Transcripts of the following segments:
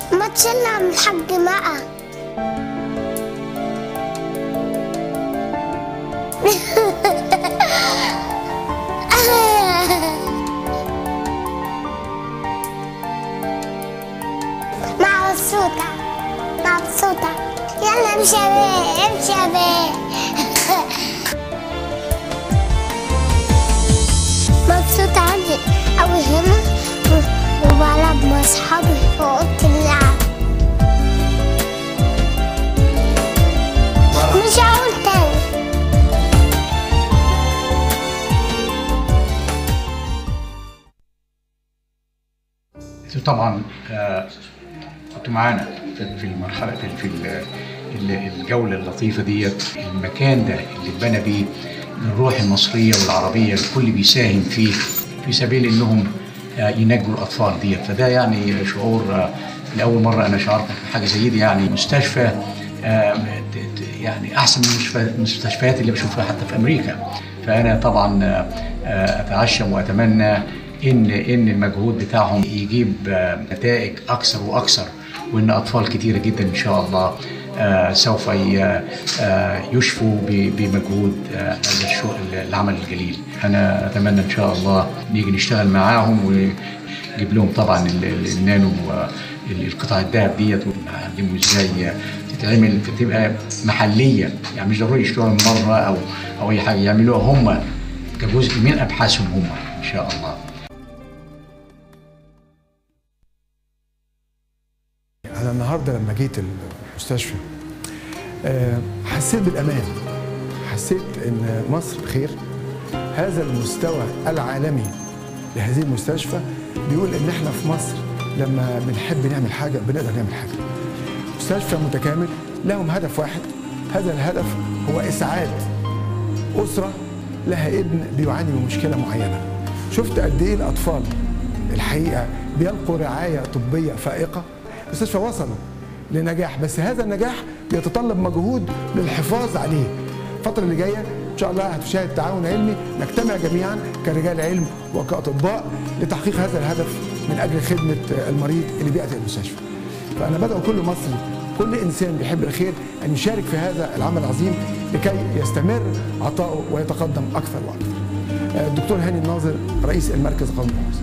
ما تشلنا من الحق معه مبسوطة مبسوطة يلا امشي يا بيه امشي يا بيه مبسوطة عندي أوي هنا و- وبلعب مع أصحابي في أوضة اللعب مش هقول تاني انتوا طبعا آه، كنتوا معانا في في المرحله في في ال- ال- الجوله اللطيفه ديت المكان ده اللي اتبنى بيه الروح المصريه والعربيه الكل بيساهم فيه في سبيل انهم آه، ينجوا الاطفال ديت فده يعني شعور آه، لاول مره انا شعرت بحاجه زي دي يعني مستشفى آه، ت- ت- يعني احسن من المستشفى- المستشفيات اللي بشوفها حتى في امريكا فانا طبعا آه، آه، اتعشم واتمنى ان ان المجهود بتاعهم يجيب آه، نتائج اكثر واكثر وان اطفال كتيره جدا ان شاء الله آه، سوف ي- آه، يشفوا ب- بمجهود آه، هذا الشغل العمل الجليل انا اتمنى ان شاء الله نيجي نشتغل معاهم ونجيب لهم طبعا ال- ال- النانو آه، ال- القطع الذهب ديت ونعلمهم ازاي تتعمل فتبقى محليه يعني مش ضروري يشتغلوا من مره او او اي حاجه يعملوها هم كجزء من ابحاثهم هم ان شاء الله انا النهارده لما جيت المستشفى آه، حسيت بالامان حسيت ان مصر بخير هذا المستوى العالمي لهذه المستشفى بيقول ان احنا في مصر لما بنحب نعمل حاجه بنقدر نعمل حاجه مستشفى متكامل لهم هدف واحد هذا الهدف هو اسعاد اسره لها ابن بيعاني من مشكله معينه شفت قد ايه الاطفال الحقيقه بيلقوا رعايه طبيه فائقه المستشفى وصلوا لنجاح بس هذا النجاح بيتطلب مجهود للحفاظ عليه الفتره اللي جايه ان شاء الله هتشاهد تعاون علمي نجتمع جميعا كرجال علم وكاطباء لتحقيق هذا الهدف من اجل خدمه المريض اللي بياتي المستشفى فانا بدعو كل مصري كل انسان بيحب الخير ان يشارك في هذا العمل العظيم لكي يستمر عطاؤه ويتقدم اكثر واكثر. آه، الدكتور هاني الناظر رئيس المركز القومي للبحوث.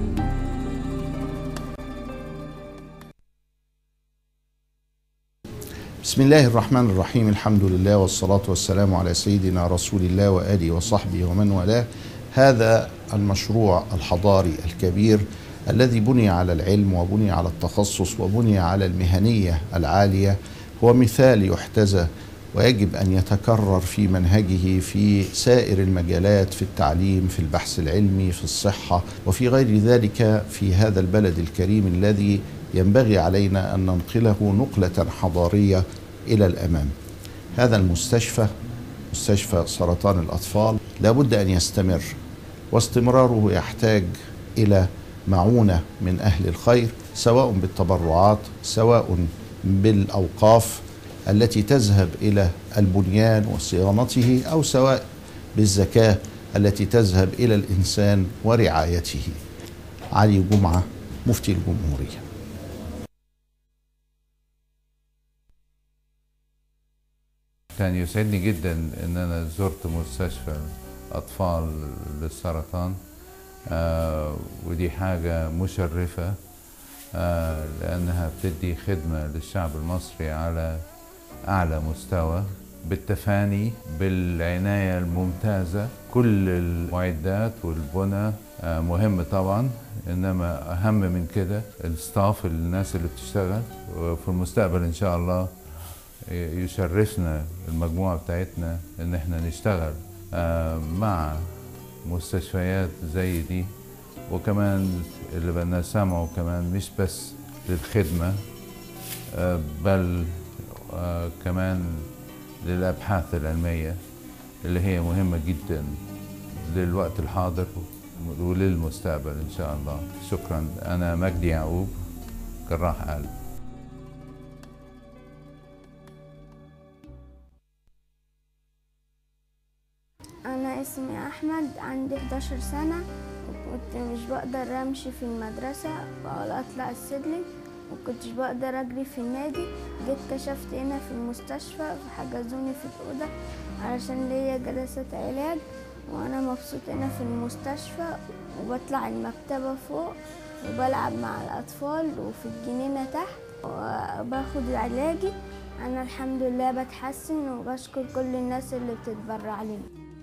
بسم الله الرحمن الرحيم الحمد لله والصلاة والسلام على سيدنا رسول الله وآله وصحبه ومن والاه هذا المشروع الحضاري الكبير الذي بني على العلم وبني على التخصص وبني على المهنية العالية هو مثال يحتذى ويجب أن يتكرر في منهجه في سائر المجالات في التعليم في البحث العلمي في الصحة وفي غير ذلك في هذا البلد الكريم الذي ينبغي علينا أن ننقله نقلة حضارية إلى الأمام هذا المستشفى مستشفى سرطان الأطفال لابد أن يستمر واستمراره يحتاج إلى معونة من أهل الخير سواء بالتبرعات سواء بالأوقاف التي تذهب إلى البنيان وصيانته أو سواء بالزكاة التي تذهب إلى الإنسان ورعايته علي جمعة مفتي الجمهورية كان يسعدني جدا ان انا زرت مستشفى اطفال للسرطان آه ودي حاجة مشرفة آه لانها بتدي خدمة للشعب المصري على اعلى مستوى بالتفاني بالعناية الممتازة كل المعدات والبنى آه مهم طبعا انما اهم من كده الستاف الناس اللي بتشتغل وفي المستقبل ان شاء الله يشرفنا المجموعة بتاعتنا ان احنا نشتغل آه، مع مستشفيات زي دي وكمان اللي بدنا سمعه كمان مش بس للخدمة آه، بل آه، كمان للأبحاث العلمية اللي هي مهمة جدا للوقت الحاضر وللمستقبل إن شاء الله شكرا أنا مجدي يعقوب جراح قلب أنا اسمي أحمد عندي 11 سنة وكنت مش بقدر أمشي في المدرسة ولا أطلع السلم وكنتش بقدر أجري في النادي جيت كشفت هنا في المستشفى فحجزوني في الأوضة علشان ليا جلسات علاج وأنا مبسوط هنا في المستشفى وبطلع المكتبة فوق وبلعب مع الأطفال وفي الجنينة تحت وباخد علاجي أنا الحمد لله بتحسن وبشكر كل الناس اللي بتتبرع لي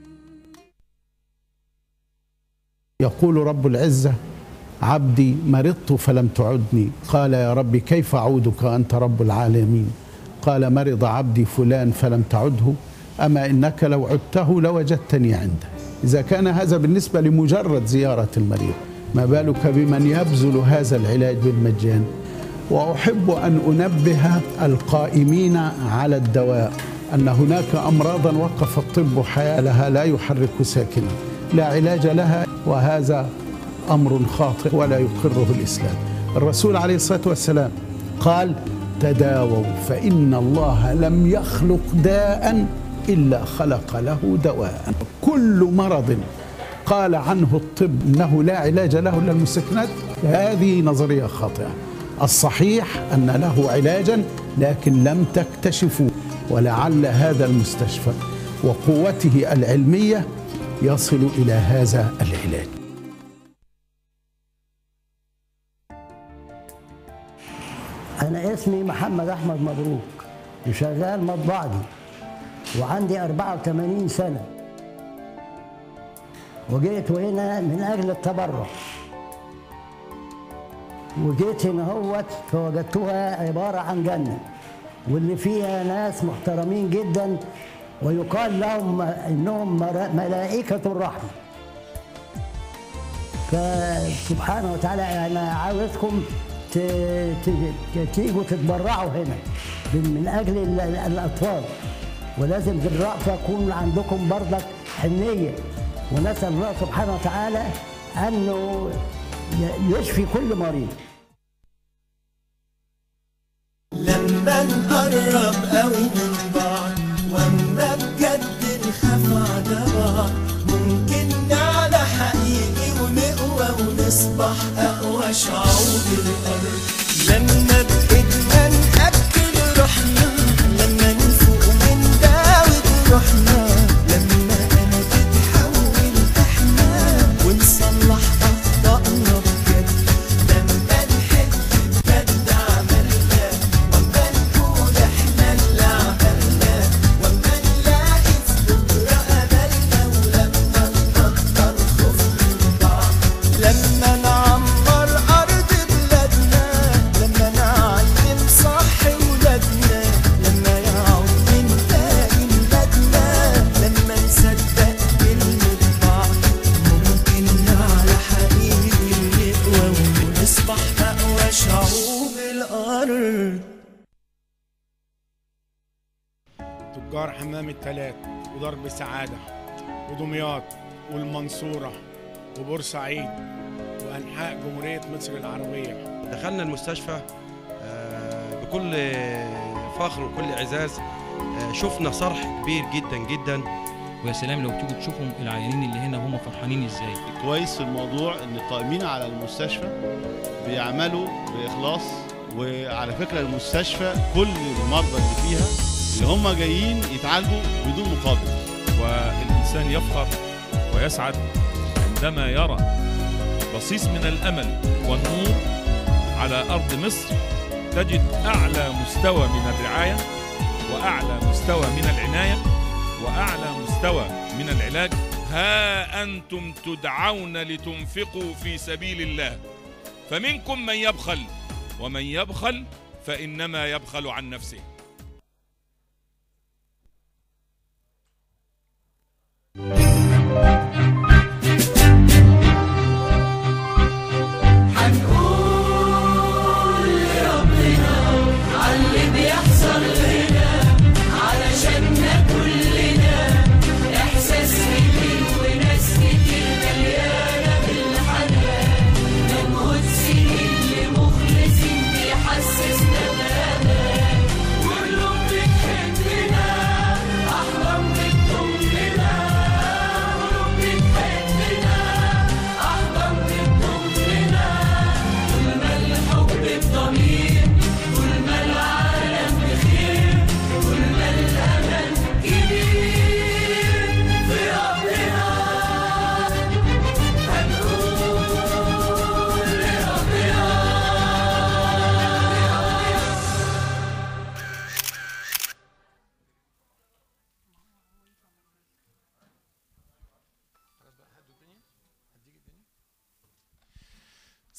يقول رب العزة عبدي مرضت فلم تعدني قال يا رب كيف أعودك أنت رب العالمين قال مرض عبدي فلان فلم تعده أما إنك لو عدته لوجدتني عنده إذا كان هذا بالنسبة لمجرد زيارة المريض ما بالك بمن يبذل هذا العلاج بالمجان وأحب أن أنبه القائمين على الدواء أن هناك أمراضا وقف الطب حيالها لا يحرك ساكنا لا علاج لها وهذا أمر خاطئ ولا يقره الإسلام الرسول عليه الصلاة والسلام قال تداووا فإن الله لم يخلق داء إلا خلق له دواء كل مرض قال عنه الطب انه لا علاج له الا المسكنات هذه نظريه خاطئه الصحيح ان له علاجا لكن لم تكتشفوا ولعل هذا المستشفى وقوته العلميه يصل الى هذا العلاج أنا اسمي محمد أحمد مبروك وشغال مطبعجي وعندي 84 سنة وجيت هنا من أجل التبرع وجيت هنا هوت فوجدتها عبارة عن جنة واللي فيها ناس محترمين جدا ويقال لهم إنهم مر- ملائكة الرحمة فسبحانه وتعالى أنا عاوزكم ت- ت- تيجوا تتبرعوا هنا من أجل ال- ال- الأطفال ولازم بالرأفة يكون عندكم برضك حنية ونسأل الله سبحانه وتعالى أنه ي- يشفي كل مريض لما نقرب قوي من بعض واما بجد نخاف على بعض ممكن نعلى حقيقي ونقوى ونصبح اقوى شعوب الارض لما بايدنا ناكل روحنا لما نفوق من داود روحنا لما انا تتحول احنا ونصلح اخطائنا بجد لما نحب بجد عملنا وما نقول احنا اللي عملنا وما نلاقي في بكره املنا ولما نقدر خوف من بعض لما نعمر ارض بلادنا لما نعلم صح ولادنا لما يعود من باقي بلادنا لما نصدق كلمة بعض ممكن نعلى حقيقي نقوى ونصبح اقوى شعوب الارض تجار حمام التلات وضرب سعادة ودمياط والمنصورة وبورسعيد وأنحاء جمهورية مصر العربية دخلنا المستشفى آه، بكل فخر وكل اعزاز آه، شفنا صرح كبير جدا جدا ويا سلام لو تيجوا تشوفوا العيانين اللي هنا هم فرحانين ازاي كويس في الموضوع ان القائمين على المستشفى بيعملوا باخلاص وعلى فكره المستشفى كل المرضى اللي فيها اللي هم جايين يتعالجوا بدون مقابل والإنسان يفخر ويسعد عندما يرى بصيص من الأمل والنور على أرض مصر تجد أعلى مستوى من الرعاية وأعلى مستوى من العناية وأعلى مستوى من العلاج ها أنتم تدعون لتنفقوا في سبيل الله فمنكم من يبخل ومن يبخل فإنما يبخل عن نفسه هنقول لربنا عاللي بيحصل هنا علشاننا كلنا احساس كتير وناس كتير مليانه بالحنان مجهود سنين لمخلصين بيحسسنا بامان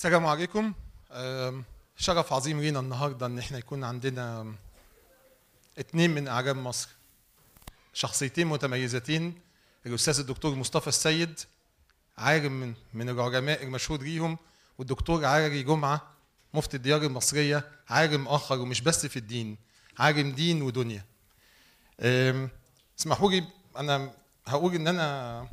السلام عليكم أم، شرف عظيم لينا النهارده ان احنا يكون عندنا اتنين من اعجاب مصر شخصيتين متميزتين الاستاذ الدكتور مصطفى السيد عالم من من العلماء المشهور ليهم والدكتور علي جمعه مفتي الديار المصريه عالم اخر ومش بس في الدين عالم دين ودنيا أم، اسمحوا لي انا هقول ان انا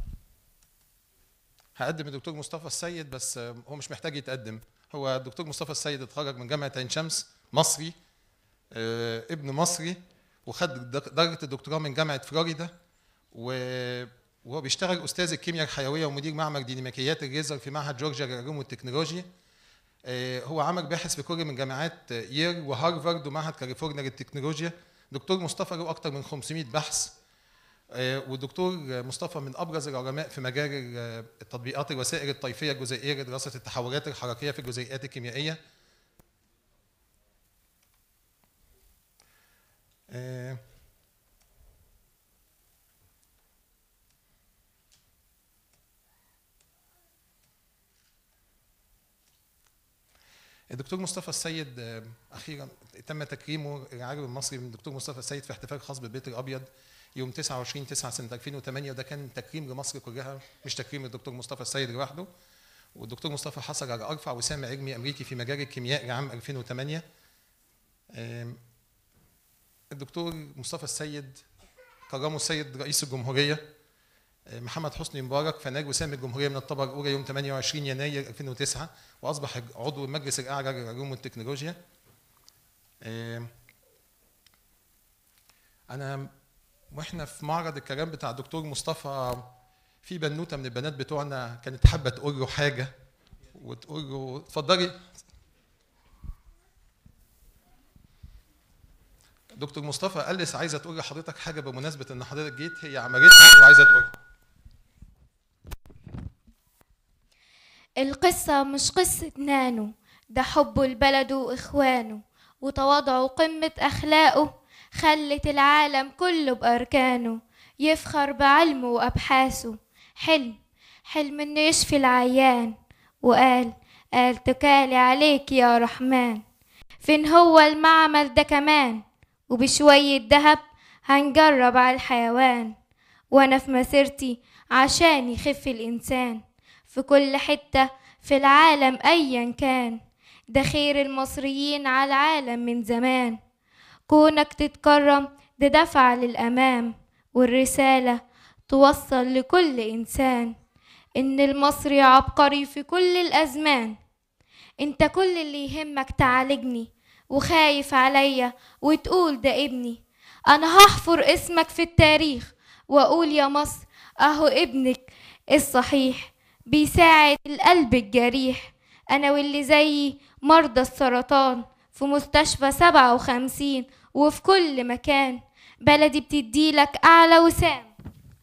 هقدم الدكتور مصطفى السيد بس هو مش محتاج يتقدم هو الدكتور مصطفى السيد اتخرج من جامعه عين شمس مصري آه، ابن مصري وخد دك- درجه الدكتوراه من جامعه فلوريدا و- وهو بيشتغل استاذ الكيمياء الحيويه ومدير معمل ديناميكيات الليزر في معهد جورجيا للعلوم والتكنولوجيا آه، هو عمل باحث في كل من جامعات ييل وهارفارد ومعهد كاليفورنيا للتكنولوجيا دكتور مصطفى له اكثر من 500 بحث آه، والدكتور مصطفى من ابرز العلماء في مجال ال- التطبيقات الوسائل الطيفيه الجزيئيه لدراسه التحولات الحركيه في الجزيئات الكيميائيه. آه، الدكتور مصطفى السيد آه، اخيرا تم تكريمه العالم المصري من الدكتور مصطفى السيد في احتفال خاص بالبيت الابيض يوم 29 9 سنه 2008 وده كان تكريم لمصر كلها مش تكريم للدكتور مصطفى السيد لوحده والدكتور مصطفى حصل على ارفع وسام علمي امريكي في مجال الكيمياء لعام 2008 آم، الدكتور مصطفى السيد كرمه السيد رئيس الجمهوريه آه، محمد حسني مبارك فنال وسام الجمهوريه من الطبقه الاولى يوم 28 يناير 2009 واصبح عضو المجلس الاعلى للعلوم والتكنولوجيا آم، انا واحنا في معرض الكلام بتاع الدكتور مصطفى في بنوته من البنات بتوعنا كانت حابه تقول له حاجه وتقول له اتفضلي دكتور مصطفى قال لي عايزه تقول لحضرتك حاجه بمناسبه ان حضرتك جيت هي عملتها وعايزه تقول القصة مش قصة نانو ده حبه لبلده وإخوانه وتواضعه قمة أخلاقه خلت العالم كله بأركانه يفخر بعلمه وأبحاثه حلم حلم إنه يشفي العيان وقال قال تكالي عليك يا رحمن فين هو المعمل ده كمان وبشوية دهب هنجرب على الحيوان وأنا في مسيرتي عشان يخف الإنسان في كل حتة في العالم أيا كان ده خير المصريين على العالم من زمان كونك تتكرم ده دفع للأمام والرسالة توصل لكل إنسان إن المصري عبقري في كل الأزمان انت كل اللي يهمك تعالجني وخايف عليا وتقول ده ابني انا هحفر اسمك في التاريخ واقول يا مصر اهو ابنك الصحيح بيساعد القلب الجريح انا واللي زيي مرضى السرطان في مستشفى سبعة وخمسين وفي كل مكان بلدي بتديلك اعلى وسام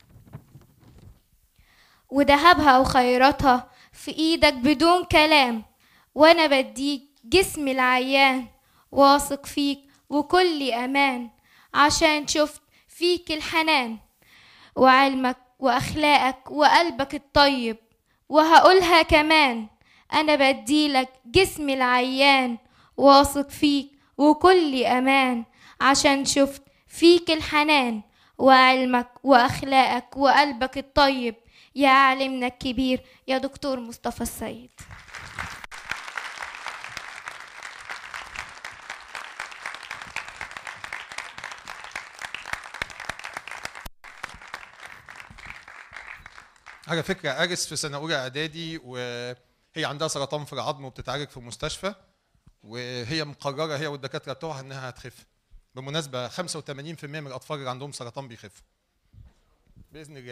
وذهبها وخيراتها في ايدك بدون كلام وانا بديك جسمي العيان واثق فيك وكل امان عشان شفت فيك الحنان وعلمك واخلاقك وقلبك الطيب وهقولها كمان انا بديلك جسمي العيان واثق فيك وكل امان عشان شفت فيك الحنان وعلمك واخلاقك وقلبك الطيب يا عالمنا الكبير يا دكتور مصطفى السيد على فكره ارس في سنه اولى اعدادي وهي عندها سرطان في العظم وبتتعالج في مستشفى وهي مقرره هي والدكاتره بتوعها انها هتخف بالمناسبه 85% من الاطفال اللي عندهم سرطان بيخفوا باذن الله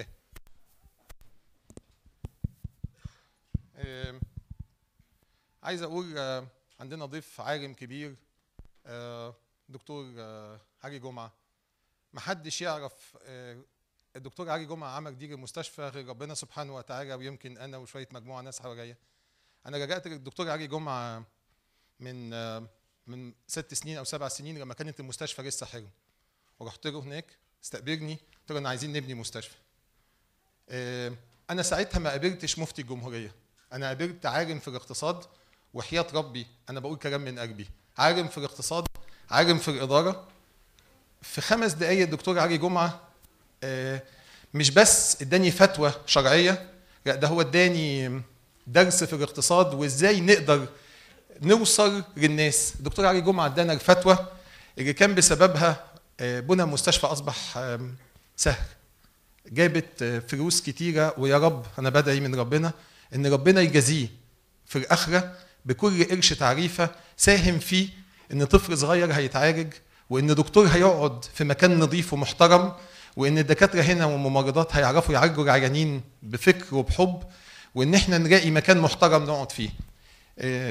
آم، عايز اقول آه، عندنا ضيف عالم كبير آه، دكتور آه، علي جمعه محدش يعرف آه، الدكتور علي جمعه عمل دي للمستشفى غير ربنا سبحانه وتعالى ويمكن انا وشويه مجموعه ناس حواليا انا لجأت للدكتور علي جمعه من آه، من ست سنين او سبع سنين لما كانت المستشفى لسه حلو ورحت له هناك استقبلني قلت له انا عايزين نبني مستشفى آه، انا ساعتها ما قابلتش مفتي الجمهوريه انا قابلت عالم في الاقتصاد وحياه ربي انا بقول كلام من قلبي عالم في الاقتصاد عالم في الاداره في خمس دقايق الدكتور علي جمعه آه، مش بس اداني فتوى شرعيه لا ده هو اداني درس في الاقتصاد وازاي نقدر نوصل للناس الدكتور علي جمعه ادانا الفتوى اللي كان بسببها آه، بنى المستشفى اصبح آم، سهل جابت آه، فلوس كتيره ويا رب انا بدعي من ربنا ان ربنا يجازيه في الاخره بكل قرش تعريفه ساهم فيه ان طفل صغير هيتعالج وان دكتور هيقعد في مكان نظيف ومحترم وان الدكاتره هنا والممرضات هيعرفوا يعالجوا العيانين بفكر وبحب وان احنا نلاقي مكان محترم نقعد فيه آه،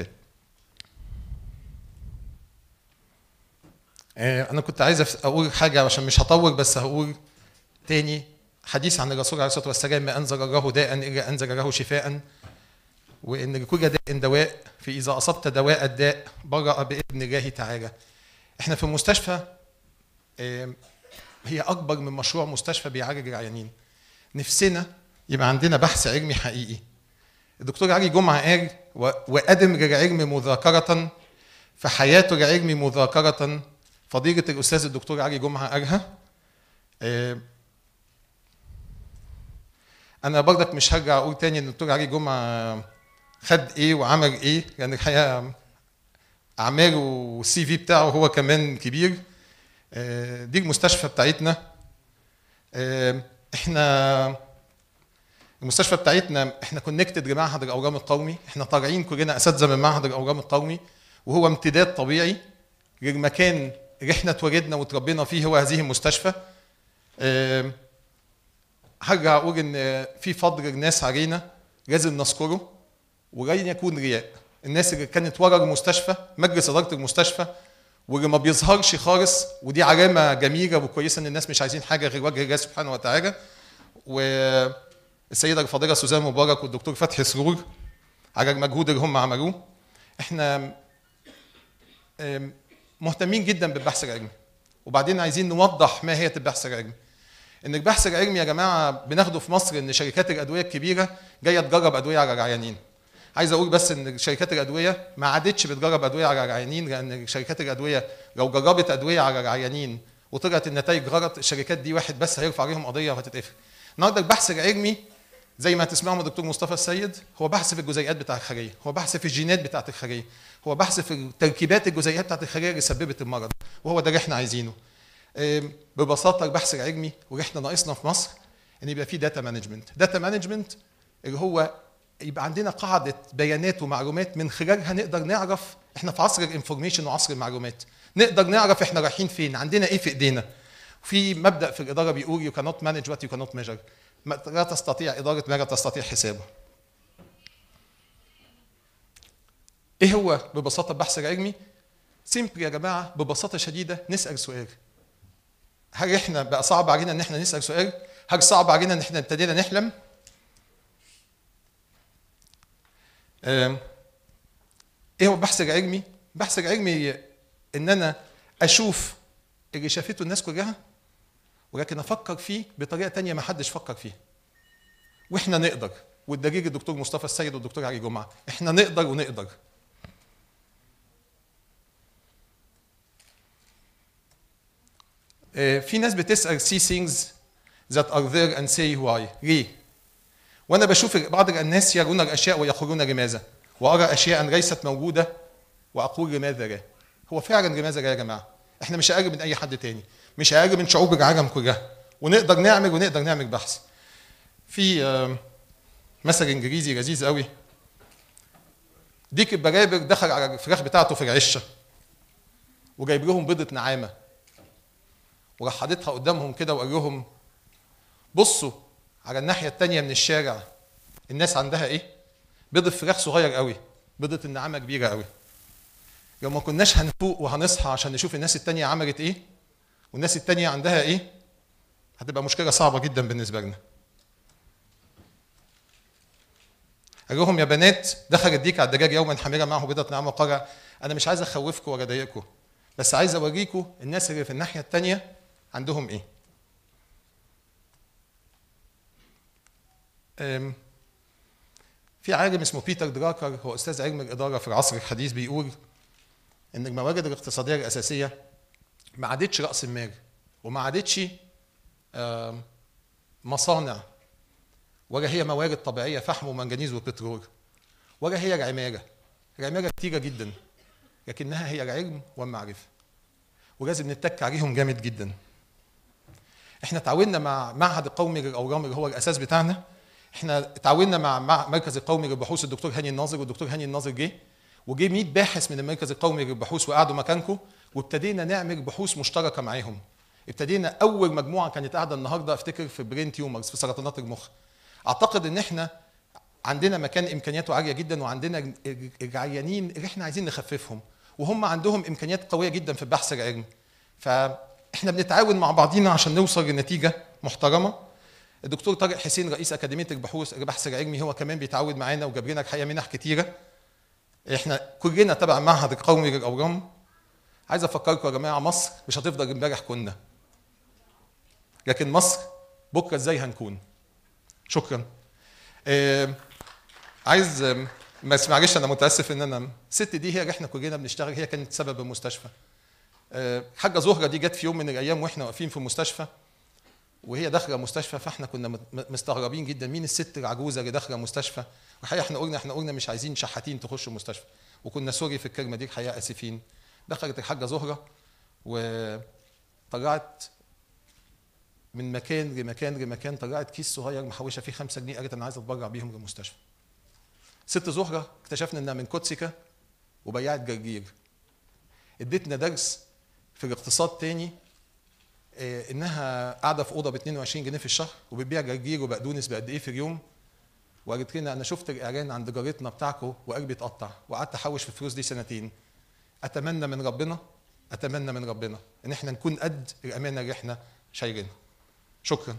آه، انا كنت عايز أف- اقول حاجه عشان مش هطول بس هقول تاني حديث عن الرسول عليه الصلاه والسلام ما انزل الله داء الا انزل له شفاء وان لكل داء دواء فاذا اصبت دواء الداء برأ باذن الله تعالى احنا في المستشفى آم، هي اكبر من مشروع مستشفى بيعالج العيانين نفسنا يبقى عندنا بحث علمي حقيقي الدكتور علي جمعه قال و- وادم للعلم مذاكره فحياته العلم مذاكره فضيله الاستاذ الدكتور علي جمعه قالها آم، انا برضك مش هرجع اقول تاني ان الدكتور علي جمعه خد ايه وعمل ايه لان الحقيقه اعماله والسي في بتاعه هو كمان كبير آه، دي المستشفى بتاعتنا آه، احنا المستشفى بتاعتنا احنا كونكتد لمعهد الاورام القومي احنا طالعين كلنا اساتذه من معهد الاورام القومي وهو امتداد طبيعي للمكان اللي احنا اتولدنا وتربينا فيه هو هذه المستشفى آه، هرجع اقول ان في فضل الناس علينا لازم نذكره ولن يكون رياء الناس اللي كانت ورا المستشفى مجلس اداره المستشفى واللي ما بيظهرش خالص ودي علامه جميله وكويسه ان الناس مش عايزين حاجه غير وجه الله سبحانه وتعالى والسيده الفاضله سوزان مبارك والدكتور فتحي سرور على المجهود اللي هم عملوه احنا آم، مهتمين جدا بالبحث العلمي وبعدين عايزين نوضح ما هي البحث العلمي ان البحث العلمي يا جماعه بناخده في مصر ان شركات الادويه الكبيره جايه تجرب ادويه على العيانين عايز اقول بس ان شركات الادويه ما عادتش بتجرب ادويه على العيانين لان شركات الادويه لو جربت ادويه على العيانين وطلعت النتائج غلط الشركات دي واحد بس هيرفع عليهم قضيه وهتتقفل النهارده البحث العلمي زي ما هتسمعوا من الدكتور مصطفى السيد هو بحث في الجزيئات بتاع الخليه هو بحث في الجينات بتاعه الخليه هو بحث في تركيبات الجزيئات بتاعه الخليه اللي سببت المرض وهو ده اللي احنا عايزينه آم، ببساطه البحث العلمي واللي احنا ناقصنا في مصر ان يبقى في داتا مانجمنت داتا مانجمنت اللي هو يبقى عندنا قاعده بيانات ومعلومات من خلالها نقدر نعرف احنا في عصر الانفورميشن وعصر المعلومات نقدر نعرف احنا رايحين فين عندنا ايه في ايدينا في مبدا في الاداره بيقول يو كانوت مانج وات يو كانوت ميجر لا تستطيع اداره ما لا تستطيع حسابه ايه هو ببساطه البحث العلمي سيمبل يا جماعه ببساطه شديده نسال سؤال هل احنا بقى صعب علينا ان احنا نسال سؤال هل صعب علينا ان احنا ابتدينا نحلم آم، ايه هو البحث العلمي البحث العلمي ان انا اشوف اللي شافته الناس كلها ولكن افكر فيه بطريقه تانية ما حدش فكر فيها واحنا نقدر والدليل الدكتور مصطفى السيد والدكتور علي جمعه احنا نقدر ونقدر آه، في ناس بتسال see things that are there and say why ليه وانا بشوف بعض الناس يرون الاشياء ويقولون لماذا وارى اشياء ليست موجوده واقول لماذا لا هو فعلا لماذا لا يا جماعه احنا مش اقل من اي حد تاني مش اقل من شعوب العالم كلها ونقدر نعمل ونقدر نعمل بحث في آم، مثل انجليزي لذيذ قوي ديك البرابر دخل على الفراخ بتاعته في العشه وجايب لهم بيضه نعامه وراح حاططها قدامهم كده وقال لهم بصوا على الناحيه التانيه من الشارع الناس عندها ايه بيض الفراخ صغير قوي بيضه النعامه كبيره قوي لو ما كناش هنفوق وهنصحى عشان نشوف الناس التانيه عملت ايه والناس التانيه عندها ايه هتبقى مشكله صعبه جدا بالنسبه لنا قال لهم يا بنات دخل الديك على الدجاج يوما حاملا معه بيضة نعامة وقال أنا مش عايز أخوفكم ولا أضايقكم بس عايز أوريكم الناس اللي في الناحية التانية عندهم إيه. أم، في عالم اسمه بيتر دراكر هو استاذ علم الاداره في العصر الحديث بيقول ان الموارد الاقتصاديه الاساسيه ما عادتش راس المال وما عادتش آم، مصانع ولا هي موارد طبيعيه فحم ومنجنيز وبترول ولا هي العماله العماله كتيره جدا لكنها هي العلم والمعرفه ولازم نتك عليهم جامد جدا احنا تعاوننا مع معهد القومي للاورام اللي هو الاساس بتاعنا احنا تعاوننا مع مع مركز القومي للبحوث الدكتور هاني الناظر والدكتور هاني الناظر جه وجه 100 باحث من المركز القومي للبحوث وقعدوا مكانكم وابتدينا نعمل بحوث مشتركه معاهم ابتدينا اول مجموعه كانت قاعده النهارده افتكر في برين تيومرز في سرطانات المخ اعتقد ان احنا عندنا مكان امكانياته عاليه جدا وعندنا العيانين اللي احنا عايزين نخففهم وهم عندهم امكانيات قويه جدا في البحث العلمي فاحنا بنتعاون مع بعضينا عشان نوصل لنتيجه محترمه الدكتور طارق حسين رئيس اكاديميه البحوث البحث العلمي هو كمان بيتعاون معانا وجاب لنا الحقيقه منح كتيره احنا كلنا تبع المعهد القومي للاورام عايز افكركم يا جماعه مصر مش هتفضل امبارح كنا لكن مصر بكره ازاي هنكون شكرا آه عايز آم، بس معلش انا متاسف ان انا الست دي هي اللي احنا كلنا بنشتغل هي كانت سبب المستشفى آه، حاجه زهره دي جت في يوم من الايام واحنا واقفين في المستشفى وهي داخله مستشفى فاحنا كنا مت- مستغربين جدا مين الست العجوزه اللي داخله مستشفى الحقيقه احنا قلنا احنا قلنا مش عايزين شحاتين تخشوا المستشفى وكنا سوري في الكلمه دي الحقيقه اسفين دخلت الحاجه زهره وطلعت من مكان لمكان لمكان طلعت كيس صغير محوشه فيه 5 جنيه قالت انا عايزه اتبرع بيهم للمستشفى ست زهره اكتشفنا انها من كوتسيكا وبياعة جرجير ادتنا درس في الاقتصاد تاني آه، انها قاعده في اوضه ب 22 جنيه في الشهر وبتبيع جرجير وبقدونس بقد ايه في اليوم وقالت لنا انا شفت الاعلان عند جارتنا بتاعكم وقلبي اتقطع وقعدت احوش في الفلوس دي سنتين اتمنى من ربنا اتمنى من ربنا ان احنا نكون قد الامانه اللي احنا شايلينها شكرا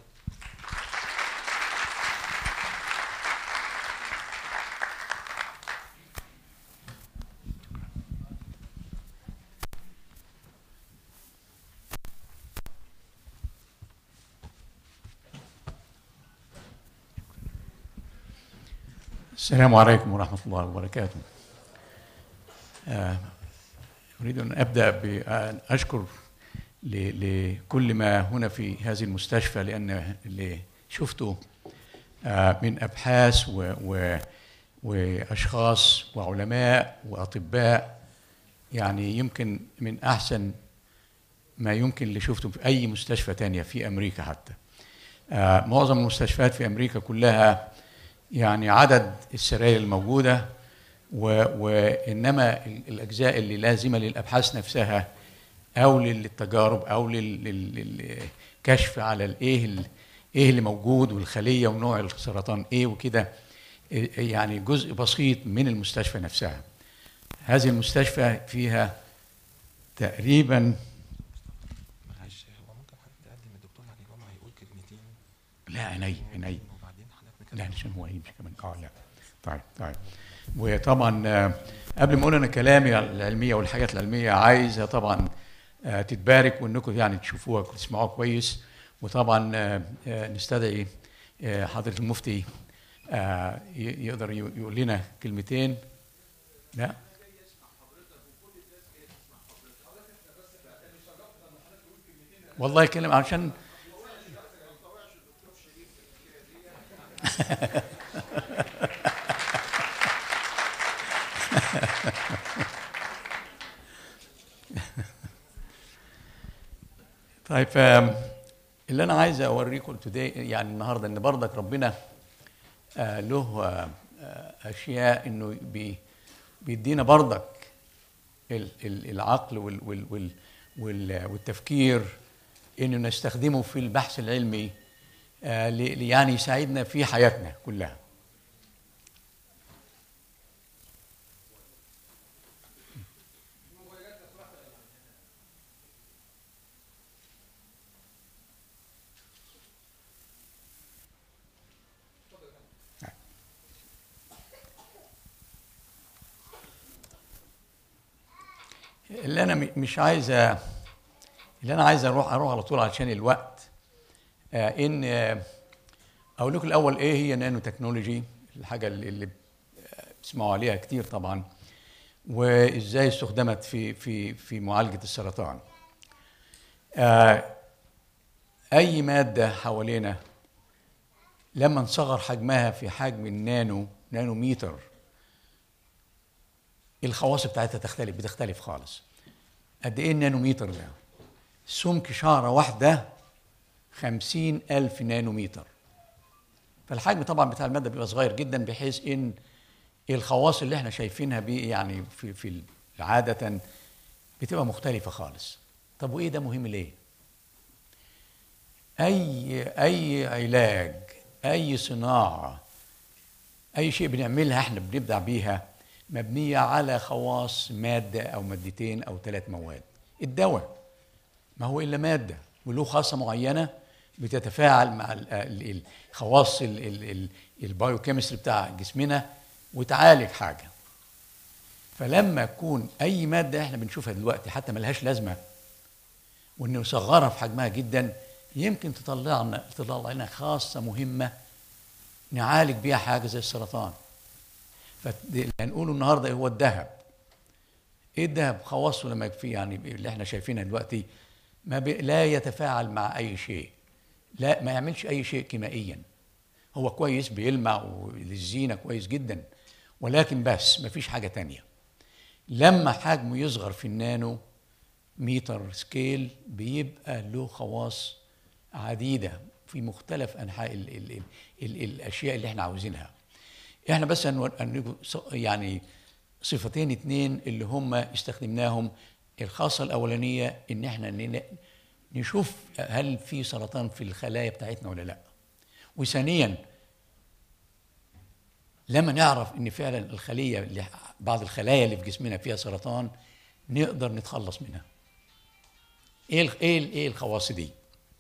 السلام عليكم ورحمة الله وبركاته. آه، أريد أن أبدأ بأن أشكر ل- لكل ما هنا في هذه المستشفى لأن اللي شفته آه، من أبحاث و و وأشخاص وعلماء وأطباء يعني يمكن من أحسن ما يمكن اللي شفته في أي مستشفى تانية في أمريكا حتى. آه، معظم المستشفيات في أمريكا كلها يعني عدد السراير الموجودة و... وإنما ال- الأجزاء اللي لازمة للأبحاث نفسها أو للتجارب أو لل- لل- للكشف على الإيه ال- إيه اللي موجود والخلية ونوع السرطان إيه وكده إيه يعني جزء بسيط من المستشفى نفسها هذه المستشفى فيها تقريبا معلش هو ممكن حد يقدم الدكتور علي جمعه يقول كلمتين لا عيني عيني وبعدين حضرتك لا عشان هو يمشي كمان اه لا طيب طيب وطبعا آه، قبل ما اقول انا كلامي العلميه والحاجات العلميه عايزه طبعا آه، تتبارك وانكم يعني تشوفوها وتسمعوها كويس وطبعا آه، آه، نستدعي آه، حضره المفتي آه، ي- يقدر ي- يقول لنا كلمتين لا والله كلمة عشان طيب آم، اللي انا عايز اوريكم today يعني النهارده ان برضك ربنا آه، له آه، آه، اشياء انه بي بيدينا برضك ال- ال- العقل وال وال وال وال والتفكير انه نستخدمه في البحث العلمي آه، ل- ل- يعني يساعدنا في حياتنا كلها اللي انا م- مش عايز أ- اللي انا عايز اروح اروح على طول عشان الوقت آه ان آه، اقول لكم الاول ايه هي نانو تكنولوجي الحاجه اللي اللي تسمعوا عليها كتير طبعا وازاي استخدمت في في في معالجه السرطان آه، اي ماده حوالينا لما نصغر حجمها في حجم النانو نانوميتر الخواص بتاعتها تختلف بتختلف خالص قد ايه النانوميتر ده سمك شعرة واحدة خمسين ألف نانوميتر فالحجم طبعا بتاع المادة بيبقى صغير جدا بحيث ان الخواص اللي احنا شايفينها بيه يعني في في عادة بتبقى مختلفة خالص طب وايه ده مهم ليه؟ اي اي علاج اي صناعة اي شيء بنعملها احنا بنبدع بيها مبنية على خواص مادة او مادتين او ثلاث مواد الدواء ما هو الا مادة وله خاصة معينة بتتفاعل مع ال- ال- الخواص ال- ال- ال- البايوكيمستري بتاع جسمنا وتعالج حاجه فلما يكون اي ماده احنا بنشوفها دلوقتي حتى ملهاش لازمه وان نصغرها في حجمها جدا يمكن تطلعنا تطلع لنا خاصه مهمه نعالج بيها حاجه زي السرطان فاللي هنقوله النهارده هو الذهب ايه الذهب خواصه لما يكفي يعني اللي احنا شايفينها دلوقتي ما بي لا يتفاعل مع اي شيء لا ما يعملش اي شيء كيميائيا هو كويس بيلمع وللزينه كويس جدا ولكن بس ما فيش حاجه تانية لما حجمه يصغر في النانو متر سكيل بيبقى له خواص عديده في مختلف انحاء ال ال ال ال الاشياء اللي احنا عاوزينها احنا بس هنو- هنقول ص- يعني صفتين اتنين اللي هم استخدمناهم الخاصه الاولانيه ان احنا ن- نشوف هل في سرطان في الخلايا بتاعتنا ولا لا وثانيا لما نعرف ان فعلا الخليه اللي بعض الخلايا اللي في جسمنا فيها سرطان نقدر نتخلص منها ايه ال- ايه ال- ايه الخواص دي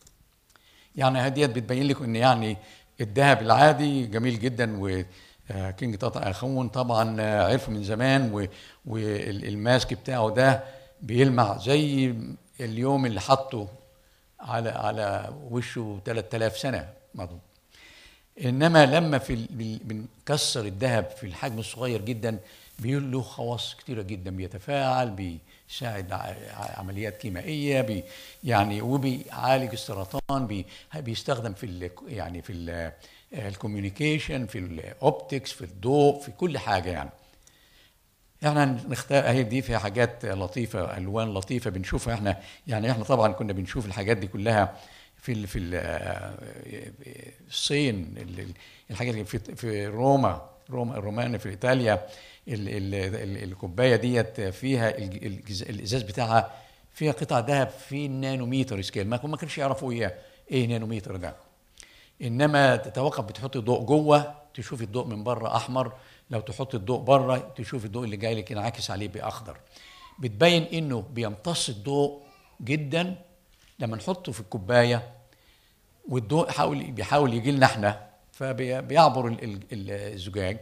يعني هديت بتبين لكم ان يعني الذهب العادي جميل جدا و آه، كينج طاطا اخون طبعا آه، عرفه من زمان و- والماسك بتاعه ده بيلمع زي اليوم اللي حطه على على وشه 3000 سنه مضروب انما لما في ال- بال- بنكسر الذهب في الحجم الصغير جدا بيقول له خواص كتيره جدا بيتفاعل بيساعد ع- ع- عمليات كيميائيه بي يعني وبيعالج السرطان بي بيستخدم في ال يعني في ال- الكوميونيكيشن في الاوبتكس في الضوء في كل حاجه يعني احنا نختار اهي دي فيها حاجات لطيفه الوان لطيفه بنشوفها احنا يعني احنا طبعا كنا بنشوف الحاجات دي كلها في ال في ال الصين ال- ال- الحاجات اللي في في روما روما الرومان في ايطاليا ال ال ال الكوبايه ديت فيها الج- الجز- الازاز بتاعها فيها قطع ذهب في نانوميتر سكيل ما ما كانش يعرفوا ايه ايه نانوميتر ده انما تتوقف بتحط الضوء جوه تشوف الضوء من بره احمر لو تحط الضوء بره تشوف الضوء اللي جاي لك ينعكس عليه باخضر بتبين انه بيمتص الضوء جدا لما نحطه في الكوبايه والضوء حاول بيحاول يجي لنا احنا فبيعبر ال- ال- ال- الزجاج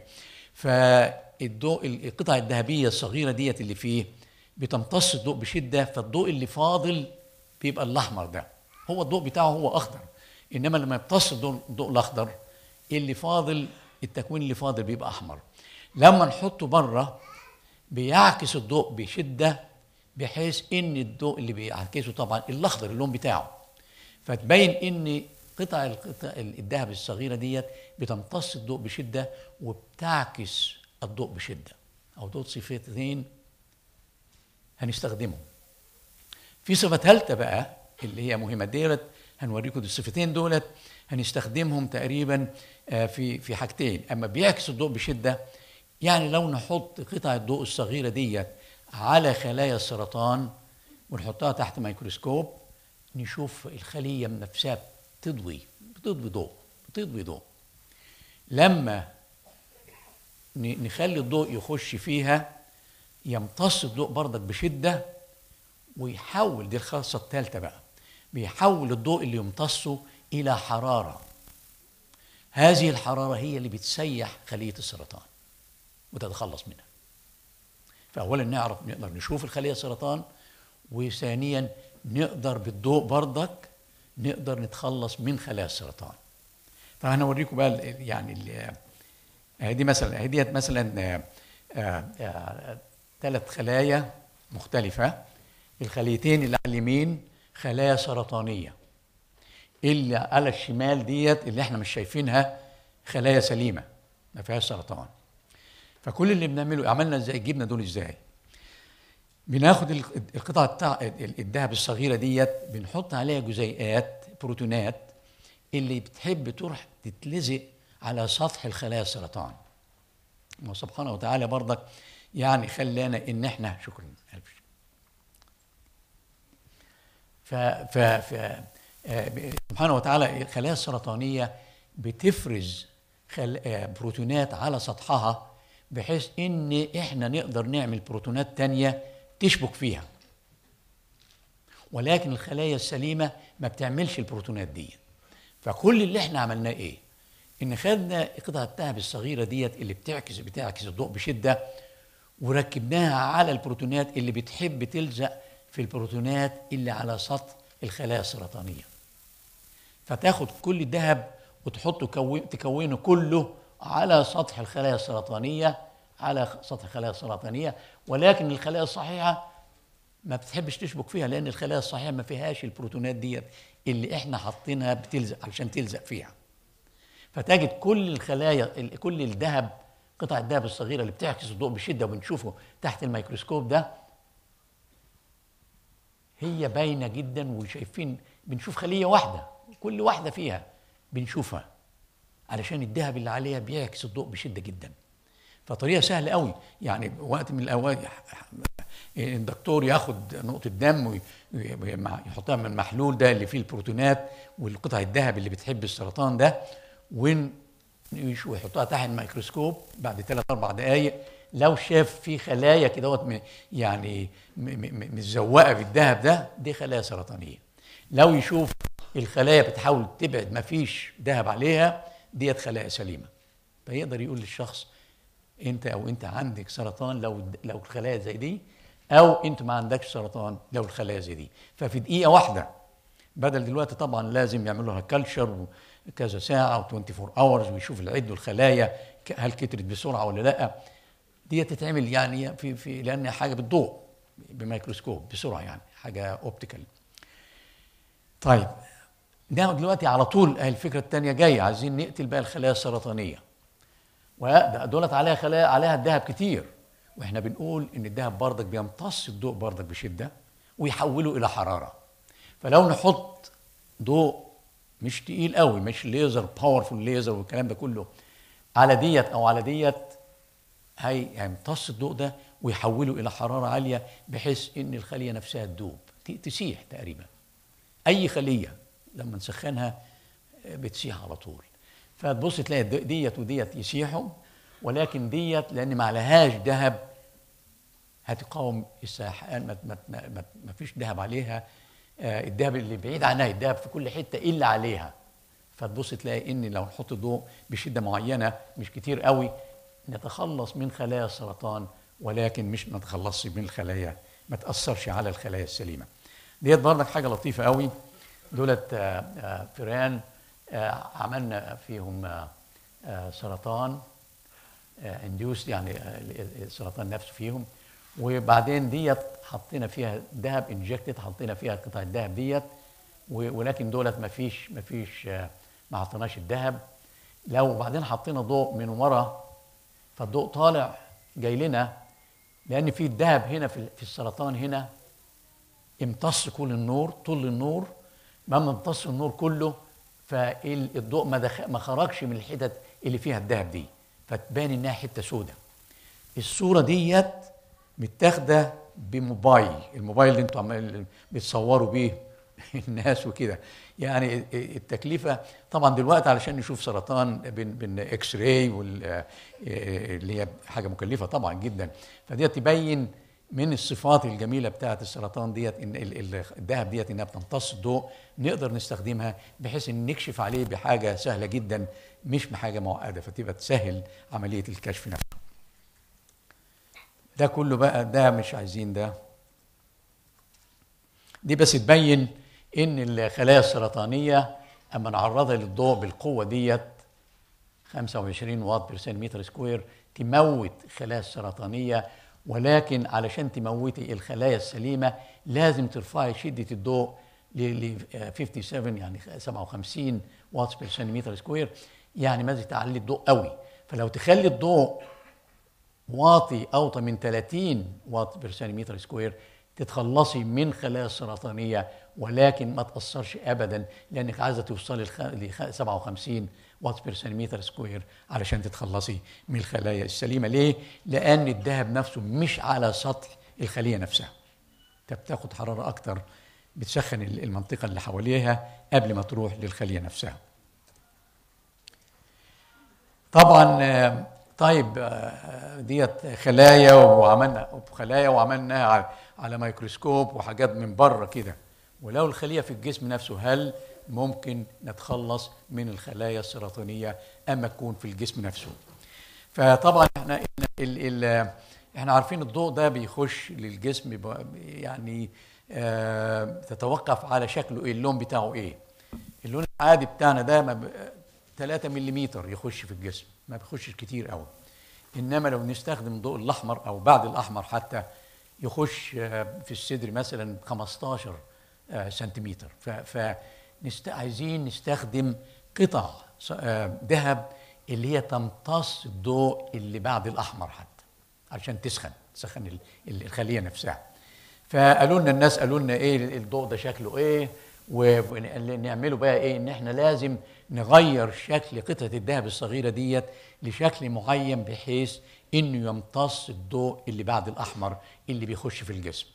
فالضوء القطع الذهبيه الصغيره ديت اللي فيه بتمتص الضوء بشده فالضوء اللي فاضل بيبقى الاحمر ده هو الضوء بتاعه هو اخضر انما لما يمتص الضوء الضوء الاخضر اللي فاضل التكوين اللي فاضل بيبقى احمر لما نحطه بره بيعكس الضوء بشده بحيث ان الضوء اللي بيعكسه طبعا الاخضر اللون بتاعه فتبين ان قطع القطع الذهب الصغيره ديت بتمتص الضوء بشده وبتعكس الضوء بشده او دول صفتين هنستخدمهم في صفه ثالثه بقى اللي هي مهمه ديت هنوريكم الصفتين دولت هنستخدمهم تقريبا آه، في في حاجتين اما بيعكس الضوء بشده يعني لو نحط قطع الضوء الصغيره ديت على خلايا السرطان ونحطها تحت ميكروسكوب نشوف الخليه من نفسها بتضوي بتضوي ضوء بتضوي ضوء لما ن- نخلي الضوء يخش فيها يمتص الضوء بردك بشده ويحول دي الخاصه الثالثه بقى بيحول الضوء اللي يمتصه الى حراره هذه الحراره هي اللي بتسيح خليه السرطان وتتخلص منها فاولا نعرف نقدر نشوف الخليه السرطان وثانيا نقدر بالضوء بردك نقدر نتخلص من خلايا السرطان طبعا انا اوريكم بقى ال- يعني ال- اهي دي مثلا اهي ديت مثلا آه، آه، آه، ثلاث خلايا مختلفة الخليتين اللي على اليمين خلايا سرطانية اللي على الشمال ديت اللي احنا مش شايفينها خلايا سليمة ما فيهاش سرطان فكل اللي بنعمله عملنا ازاي جبنا دول ازاي بناخد ال- القطعة بتاع ال- الذهب الصغيرة ديت بنحط عليها جزيئات بروتونات اللي بتحب تروح تتلزق على سطح الخلايا السرطان وسبحانه وتعالى برضك يعني خلانا ان احنا شكرا ألف شكر. ف ف ف آه، ب- سبحانه وتعالى الخلايا السرطانيه بتفرز خل... آه، بروتونات على سطحها بحيث ان احنا نقدر نعمل بروتونات تانية تشبك فيها ولكن الخلايا السليمه ما بتعملش البروتونات دي فكل اللي احنا عملناه ايه ان خدنا قطعه الذهب الصغيره ديت اللي بتعكس بتعكس الضوء بشده وركبناها على البروتونات اللي بتحب تلزق في البروتونات اللي على سطح الخلايا السرطانيه فتاخد كل الذهب وتحطه كو... تكونه كله على سطح الخلايا السرطانيه على سطح الخلايا السرطانيه ولكن الخلايا الصحيحه ما بتحبش تشبك فيها لان الخلايا الصحيحه ما فيهاش البروتونات ديت اللي احنا حاطينها بتلزق علشان تلزق فيها فتجد كل الخلايا ال- كل الذهب قطع الذهب الصغيره اللي بتعكس الضوء بشده وبنشوفه تحت الميكروسكوب ده هي باينه جدا وشايفين بنشوف خليه واحده كل واحده فيها بنشوفها علشان الذهب اللي عليها بيعكس الضوء بشده جدا فطريقه سهله قوي يعني وقت من الاوقات الدكتور ياخد نقطه دم وي- وي- مع- يحطها من المحلول ده اللي فيه البروتونات والقطع الذهب اللي بتحب السرطان ده وين يش- ويحطها تحت الميكروسكوب بعد ثلاث اربع دقائق لو شاف في خلايا كده م- يعني م- م- متزوقه بالذهب ده دي خلايا سرطانيه لو يشوف الخلايا بتحاول تبعد ما فيش ذهب عليها ديت خلايا سليمه فيقدر يقول للشخص انت او انت عندك سرطان لو لو الخلايا زي دي او انت ما عندكش سرطان لو الخلايا زي دي ففي دقيقه واحده بدل دلوقتي طبعا لازم يعملوا لها كلتشر كذا ساعه و 24 اورز ويشوف العد والخلايا ك- هل كترت بسرعه ولا لا دي تتعمل يعني في في لان حاجه بالضوء بميكروسكوب بسرعه يعني حاجه اوبتيكال طيب ده دلوقتي على طول أهي الفكره الثانيه جايه عايزين نقتل بقى الخلايا السرطانيه ودولت عليها خلايا عليها الذهب كتير واحنا بنقول ان الذهب بردك بيمتص الضوء بردك بشده ويحوله الى حراره فلو نحط ضوء مش تقيل قوي مش ليزر باورفول ليزر والكلام ده كله على ديت او على ديت هي هيمتص الضوء ده ويحوله الى حراره عاليه بحيث ان الخليه نفسها تدوب ت- تسيح تقريبا اي خليه لما نسخنها آه، بتسيح على طول فتبص تلاقي د- ديت وديت يسيحوا ولكن ديت لان ما عليهاش ذهب هتقاوم الساحقان ما, ما, ما, ما, ما فيش ذهب عليها آه، الذهب اللي بعيد عنها الذهب في كل حته الا عليها فتبص تلاقي ان لو نحط ضوء بشده معينه مش كتير قوي نتخلص من خلايا السرطان ولكن مش نتخلصش من الخلايا ما تاثرش على الخلايا السليمه ديت برضك حاجه لطيفه قوي دولت آه، آه، فئران آه، عملنا فيهم آه، آه، سرطان انديوس يعني آه، السرطان نفسه فيهم وبعدين ديت حطينا فيها ذهب انجكتد حطينا فيها قطع الذهب ديت و- ولكن دولت ما فيش ما فيش آه، ما حطيناش الذهب لو بعدين حطينا ضوء من ورا فالضوء طالع جاي لنا لان في الذهب هنا في في السرطان هنا امتص كل النور طول النور ما امتص النور كله فالضوء ما دخ... ما خرجش من الحتت اللي فيها الذهب دي فتبان انها حته سوداء الصوره ديت متاخده بموبايل الموبايل اللي انتوا عمال بتصوروا بيه الناس وكده يعني التكلفه طبعا دلوقتي علشان نشوف سرطان بين بين اكس راي وال اللي هي حاجه مكلفه طبعا جدا فديت تبين من الصفات الجميله بتاعه السرطان ديت ان ال- ال- الذهب ديت انها بتمتص الضوء نقدر نستخدمها بحيث ان نكشف عليه بحاجه سهله جدا مش بحاجه معقده فتبقى تسهل عمليه الكشف نفسه. ده كله بقى ده مش عايزين ده دي بس تبين ان الخلايا السرطانيه اما نعرضها للضوء بالقوه ديت 25 واط بير سنتيمتر سكوير تموت خلايا السرطانيه ولكن علشان تموتي الخلايا السليمه لازم ترفعي شده الضوء ل 57 يعني 57 واط بير سنتيمتر سكوير يعني ما تعلي الضوء قوي فلو تخلي الضوء واطي اوطى من 30 واط بير سنتيمتر سكوير تتخلصي من خلايا السرطانيه ولكن ما تاثرش ابدا لانك عايزه توصلي ل 57 واط بير سنتيمتر سكوير علشان تتخلصي من الخلايا السليمه ليه؟ لان الذهب نفسه مش على سطح الخليه نفسها انت بتاخد حراره اكتر بتسخن المنطقه اللي حواليها قبل ما تروح للخليه نفسها طبعا آه، طيب آه، ديت خلايا وعملنا خلايا وعملناها على- على ميكروسكوب وحاجات من بره كده ولو الخليه في الجسم نفسه هل ممكن نتخلص من الخلايا السرطانيه اما تكون في الجسم نفسه فطبعا احنا ال ال احنا عارفين الضوء ده بيخش للجسم ب- يعني آه تتوقف على شكله ايه اللون بتاعه ايه اللون العادي بتاعنا ده ما ب- 3 ملم يخش في الجسم ما بيخشش كتير قوي انما لو نستخدم الضوء الاحمر او بعد الاحمر حتى يخش آه، في الصدر مثلا 15 آه، سنتيمتر ف- فنست عايزين نستخدم قطع ص- آه، ذهب اللي هي تمتص الضوء اللي بعد الاحمر حتى عشان تسخن تسخن ال- ال- الخليه نفسها فقالوا لنا الناس قالوا لنا ايه الضوء ده شكله ايه ونعمله بقى ايه ان احنا لازم نغير شكل قطعه الذهب الصغيره ديت لشكل معين بحيث انه يمتص الضوء اللي بعد الاحمر اللي بيخش في الجسم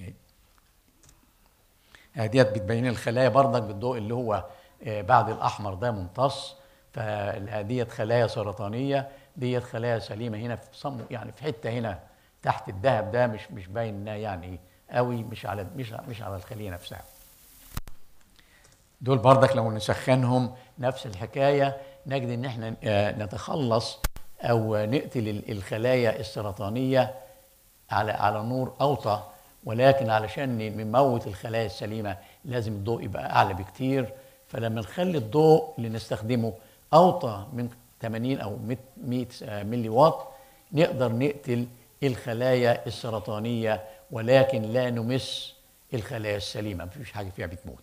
آه، ديت بتبين الخلايا برضك بالضوء اللي هو آه، بعد الاحمر ده ممتص فديت خلايا سرطانيه ديت خلايا سليمه هنا في صم يعني في حته هنا تحت الذهب ده مش مش باين انها يعني قوي مش على مش مش على الخليه نفسها دول برضك لو نسخنهم نفس الحكايه نجد ان احنا آه، نتخلص او نقتل ال- الخلايا السرطانيه على على نور اوطى ولكن علشان نموت الخلايا السليمه لازم الضوء يبقى اعلى بكتير فلما نخلي الضوء اللي نستخدمه اوطى من 80 او 100 100 ملي واط نقدر نقتل الخلايا السرطانيه ولكن لا نمس الخلايا السليمه مفيش حاجه فيها بتموت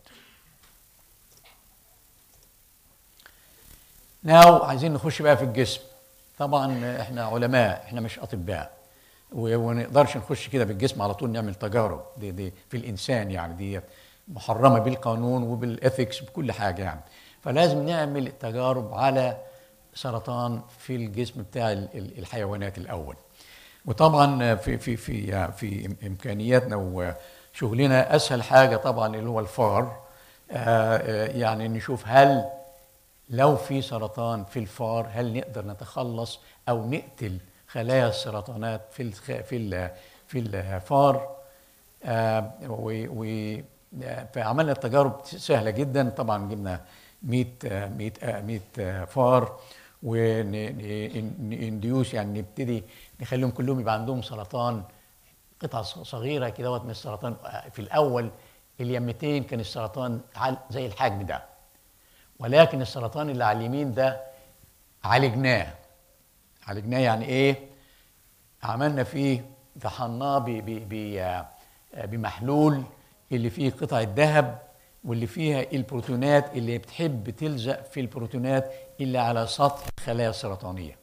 ناو عايزين نخش بقى في الجسم طبعا احنا علماء احنا مش اطباء و- ونقدرش نخش كده بالجسم على طول نعمل تجارب دي, دي في الانسان يعني دي محرمه بالقانون وبالاثكس بكل حاجه يعني فلازم نعمل تجارب على سرطان في الجسم بتاع ال- ال- الحيوانات الاول وطبعا في في في في امكانياتنا وشغلنا اسهل حاجه طبعا اللي هو الفار آه، آه، يعني نشوف هل لو في سرطان في الفار هل نقدر نتخلص او نقتل خلايا السرطانات في الخ... في ال... في الفار آه و... و... آه، فعملنا التجارب سهله جدا طبعا جبنا 100 آه، 100 آه، 100 آه، فار ونديوس يعني نبتدي نخليهم كلهم يبقى عندهم سرطان قطعه ص- صغيره كده من السرطان آه، في الاول اليمتين كان السرطان عال- زي الحجم ده ولكن السرطان اللي على اليمين ده عالجناه عالجناه يعني ايه عملنا فيه طحناه ب- ب- ب- آه، بمحلول اللي فيه قطع ذهب واللي فيها البروتونات اللي بتحب تلزق في البروتونات اللي على سطح الخلايا السرطانيه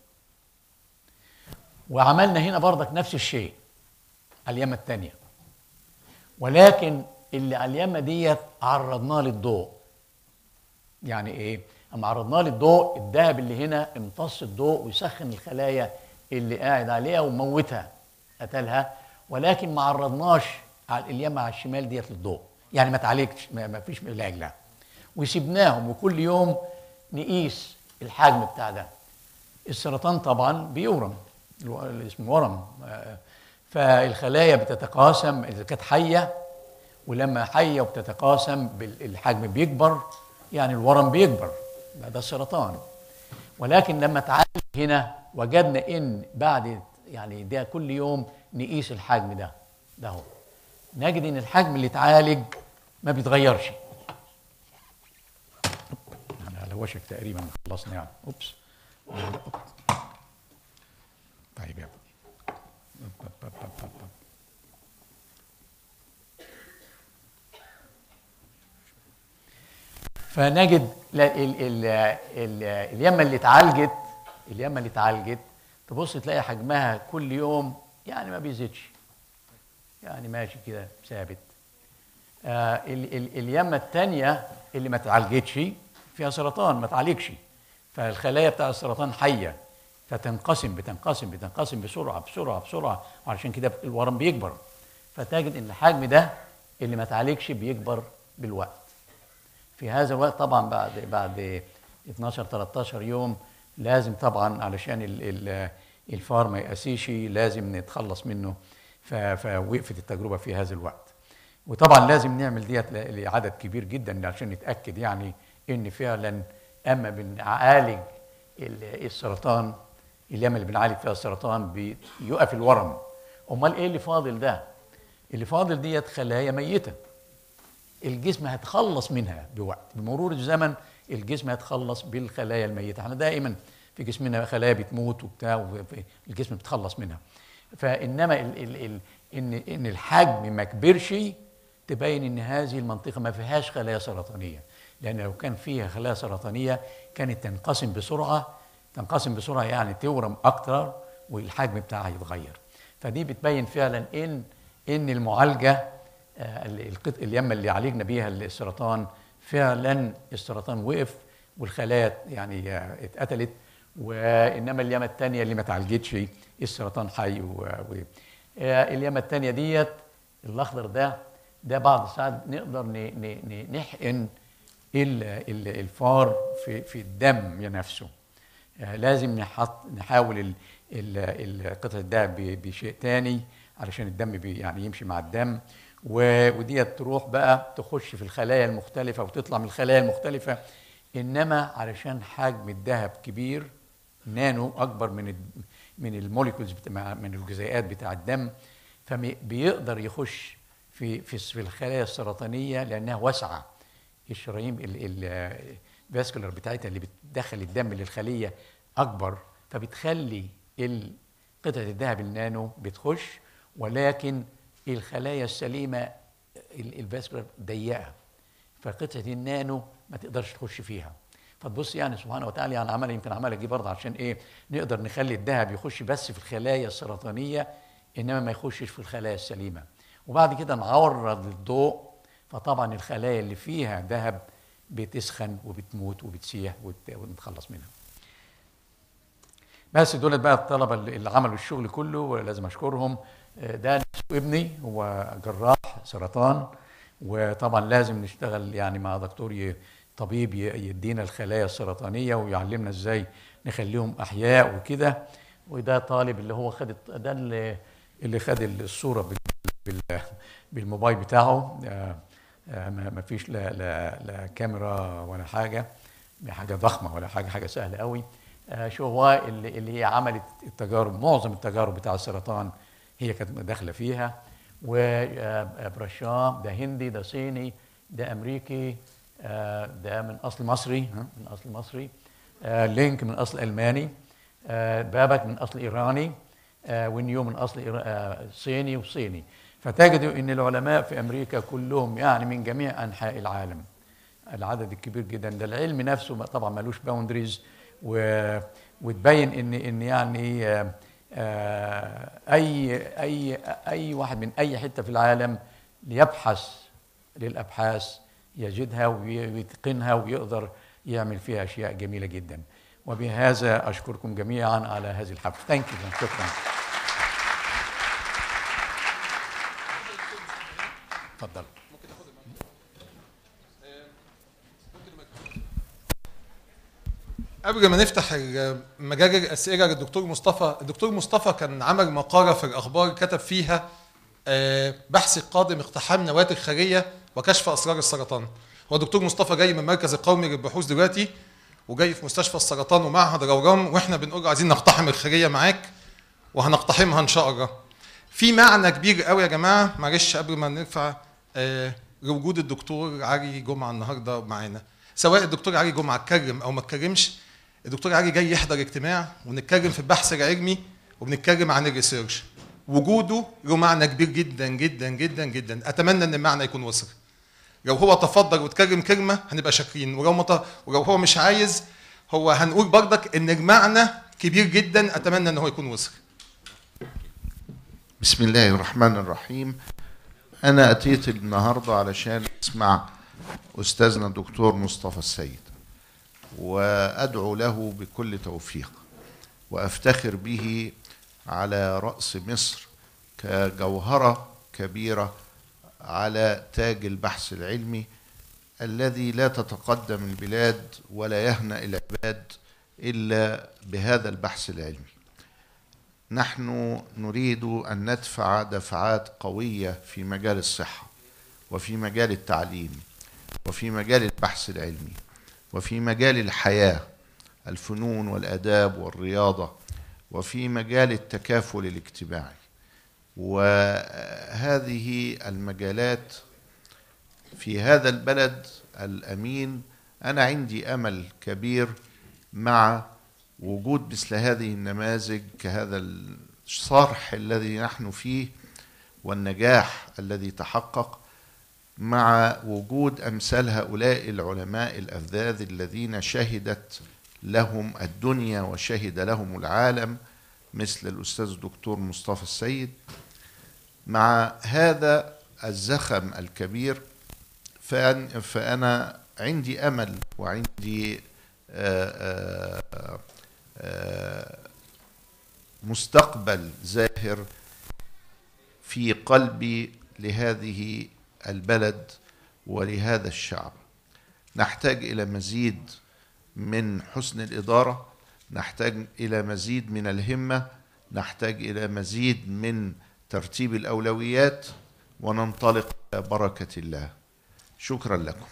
وعملنا هنا برضك نفس الشيء على اليمة الثانية ولكن اللي على اليمة ديت عرضناه للضوء يعني ايه؟ اما عرضناه للضوء الذهب اللي هنا امتص الضوء ويسخن الخلايا اللي قاعد عليها وموتها قتلها ولكن ما عرضناش على اليمة على الشمال ديت للضوء يعني ما تعالجش ما ما فيش علاج لها وسيبناهم وكل يوم نقيس الحجم بتاع ده السرطان طبعا بيورم الو- اللي اسمه ورم آه، فالخلايا بتتقاسم اذا كانت حيه ولما حيه وبتتقاسم بال- الحجم بيكبر يعني الورم بيكبر ده, ده السرطان ولكن لما تعالج هنا وجدنا ان بعد يعني ده كل يوم نقيس الحجم ده ده هو نجد ان الحجم اللي اتعالج ما بيتغيرش يعني على وشك تقريبا خلصنا يعني اوبس طيب يلا فنجد لا ال ال ال اليمه اللي اتعالجت اليمه اللي اتعالجت تبص تلاقي حجمها كل يوم يعني ما بيزيدش يعني ماشي كده ثابت آه ال ال اليمه الثانيه اللي ما اتعالجتش فيها سرطان ما اتعالجش فالخلايا بتاع السرطان حيه فتنقسم بتنقسم بتنقسم بسرعه بسرعه بسرعه وعشان كده الورم بيكبر فتجد ان الحجم ده اللي ما اتعالجش بيكبر بالوقت في هذا الوقت طبعا بعد بعد 12 13 يوم لازم طبعا علشان ال ال الفار ما يقاسيش لازم نتخلص منه ف- فوقفت التجربه في هذا الوقت وطبعا لازم نعمل ديت ل- لعدد كبير جدا عشان نتاكد يعني ان فعلا اما بنعالج ال- السرطان اليمه اللي بنعالج فيها السرطان بيقف الورم امال ايه اللي فاضل ده اللي فاضل ديت خلايا ميته الجسم هيتخلص منها بوقت بمرور الزمن الجسم هيتخلص بالخلايا الميته احنا دائما في جسمنا خلايا بتموت وبتاع الجسم بيتخلص منها فانما ال ال ال ان ان الحجم ما كبرش تبين ان هذه المنطقه ما فيهاش خلايا سرطانيه لان لو كان فيها خلايا سرطانيه كانت تنقسم بسرعه تنقسم بسرعه يعني تورم اكتر والحجم بتاعها يتغير فدي بتبين فعلا ان ان المعالجه آه، ال- القط- اليمه اللي عالجنا بيها السرطان فعلا السرطان وقف والخلايا يعني آه، اتقتلت وانما اليمه الثانيه اللي ما اتعالجتش السرطان حي و... و... آه، اليمه الثانيه ديت الاخضر ده ده بعض الساعات نقدر ن... ن... ن... نحقن ال... ال... الفار في في الدم نفسه آه، لازم نحط نحاول ال... ال... ال- قطعه الدهب ب- بشيء تاني علشان الدم بي يعني يمشي مع الدم و... وديت تروح بقى تخش في الخلايا المختلفه وتطلع من الخلايا المختلفه انما علشان حجم الذهب كبير نانو اكبر من ال... من الموليكولز بتاع من الجزيئات بتاع الدم فبيقدر يخش في في في الخلايا السرطانيه لانها واسعه الشرايين الفاسكولار بتاعتها اللي بتدخل الدم للخليه اكبر فبتخلي ال- قطعه الذهب النانو بتخش ولكن الخلايا السليمه ال- الفاسكولار ضيقه فقطعه النانو ما تقدرش تخش فيها فتبص يعني سبحانه وتعالى يعني عمل يمكن عملها دي برضه عشان ايه نقدر نخلي الذهب يخش بس في الخلايا السرطانيه انما ما يخشش في الخلايا السليمه وبعد كده نعرض للضوء فطبعا الخلايا اللي فيها ذهب بتسخن وبتموت وبتسيح وت- ونتخلص منها بس دول بقى الطلبه اللي اللي عملوا الشغل كله ولازم اشكرهم آه، ده نفسه ابني هو جراح سرطان وطبعا لازم نشتغل يعني مع دكتور ي- طبيب ي- يدينا الخلايا السرطانيه ويعلمنا ازاي نخليهم احياء وكده وده طالب اللي هو خد الط- ده اللي اللي خد الصوره بال بال بالموبايل بتاعه آه، آه، ما ما فيش لا, لا, لا كاميرا ولا حاجه حاجه ضخمه ولا حاجه حاجه سهله قوي آه، شو هو اللي, اللي هي عملت التجارب معظم التجارب بتاع السرطان هي كانت داخله فيها وبرشام ده هندي ده صيني ده امريكي آه، ده من اصل مصري ها، من اصل مصري آه، لينك من اصل الماني آه، بابك من اصل ايراني آه، ونيو من اصل إيرا- آه، صيني وصيني فتجدوا ان العلماء في امريكا كلهم يعني من جميع انحاء العالم العدد الكبير جدا ده العلم نفسه ما- طبعا ملوش باوندريز و... وتبين ان ان يعني آه، آه، اي اي اي واحد من اي حته في العالم يبحث للابحاث يجدها وي- ويتقنها ويقدر يعمل فيها اشياء جميله جدا وبهذا اشكركم جميعا على هذه الحفله ثانك يو شكرا اتفضل قبل ما نفتح مجال الاسئله للدكتور مصطفى الدكتور مصطفى كان عمل مقاله في الاخبار كتب فيها آه، بحث القادم اقتحام نواه الخليه وكشف اسرار السرطان هو الدكتور مصطفى جاي من المركز القومي للبحوث دلوقتي وجاي في مستشفى السرطان ومعهد رورام واحنا بنقول له عايزين نقتحم الخليه معاك وهنقتحمها ان شاء الله في معنى كبير قوي يا جماعه معلش قبل ما نرفع آه، لوجود الدكتور علي جمعه النهارده معانا سواء الدكتور علي جمعه اتكلم او ما اتكلمش الدكتور علي جاي يحضر اجتماع ونتكلم في البحث العلمي وبنتكلم عن الريسيرش وجوده له معنى كبير جدا جدا جدا جدا اتمنى ان المعنى يكون وصل لو هو تفضل واتكلم كلمه هنبقى شاكرين ولو مت... ولو هو مش عايز هو هنقول برضك ان المعنى كبير جدا اتمنى ان هو يكون وصل بسم الله الرحمن الرحيم أنا أتيت النهاردة علشان أسمع أستاذنا الدكتور مصطفى السيد وأدعو له بكل توفيق وأفتخر به على رأس مصر كجوهرة كبيرة على تاج البحث العلمي الذي لا تتقدم البلاد ولا يهنأ العباد إلا بهذا البحث العلمي نحن نريد ان ندفع دفعات قويه في مجال الصحه وفي مجال التعليم وفي مجال البحث العلمي وفي مجال الحياه الفنون والاداب والرياضه وفي مجال التكافل الاجتماعي وهذه المجالات في هذا البلد الامين انا عندي امل كبير مع وجود مثل هذه النماذج كهذا الصرح الذي نحن فيه والنجاح الذي تحقق مع وجود امثال هؤلاء العلماء الافذاذ الذين شهدت لهم الدنيا وشهد لهم العالم مثل الاستاذ الدكتور مصطفى السيد مع هذا الزخم الكبير فأن- فانا عندي امل وعندي آآ آآ آه، مستقبل زاهر في قلبي لهذه البلد ولهذا الشعب نحتاج الى مزيد من حسن الاداره نحتاج الى مزيد من الهمه نحتاج الى مزيد من ترتيب الاولويات وننطلق الى بركه الله شكرا لكم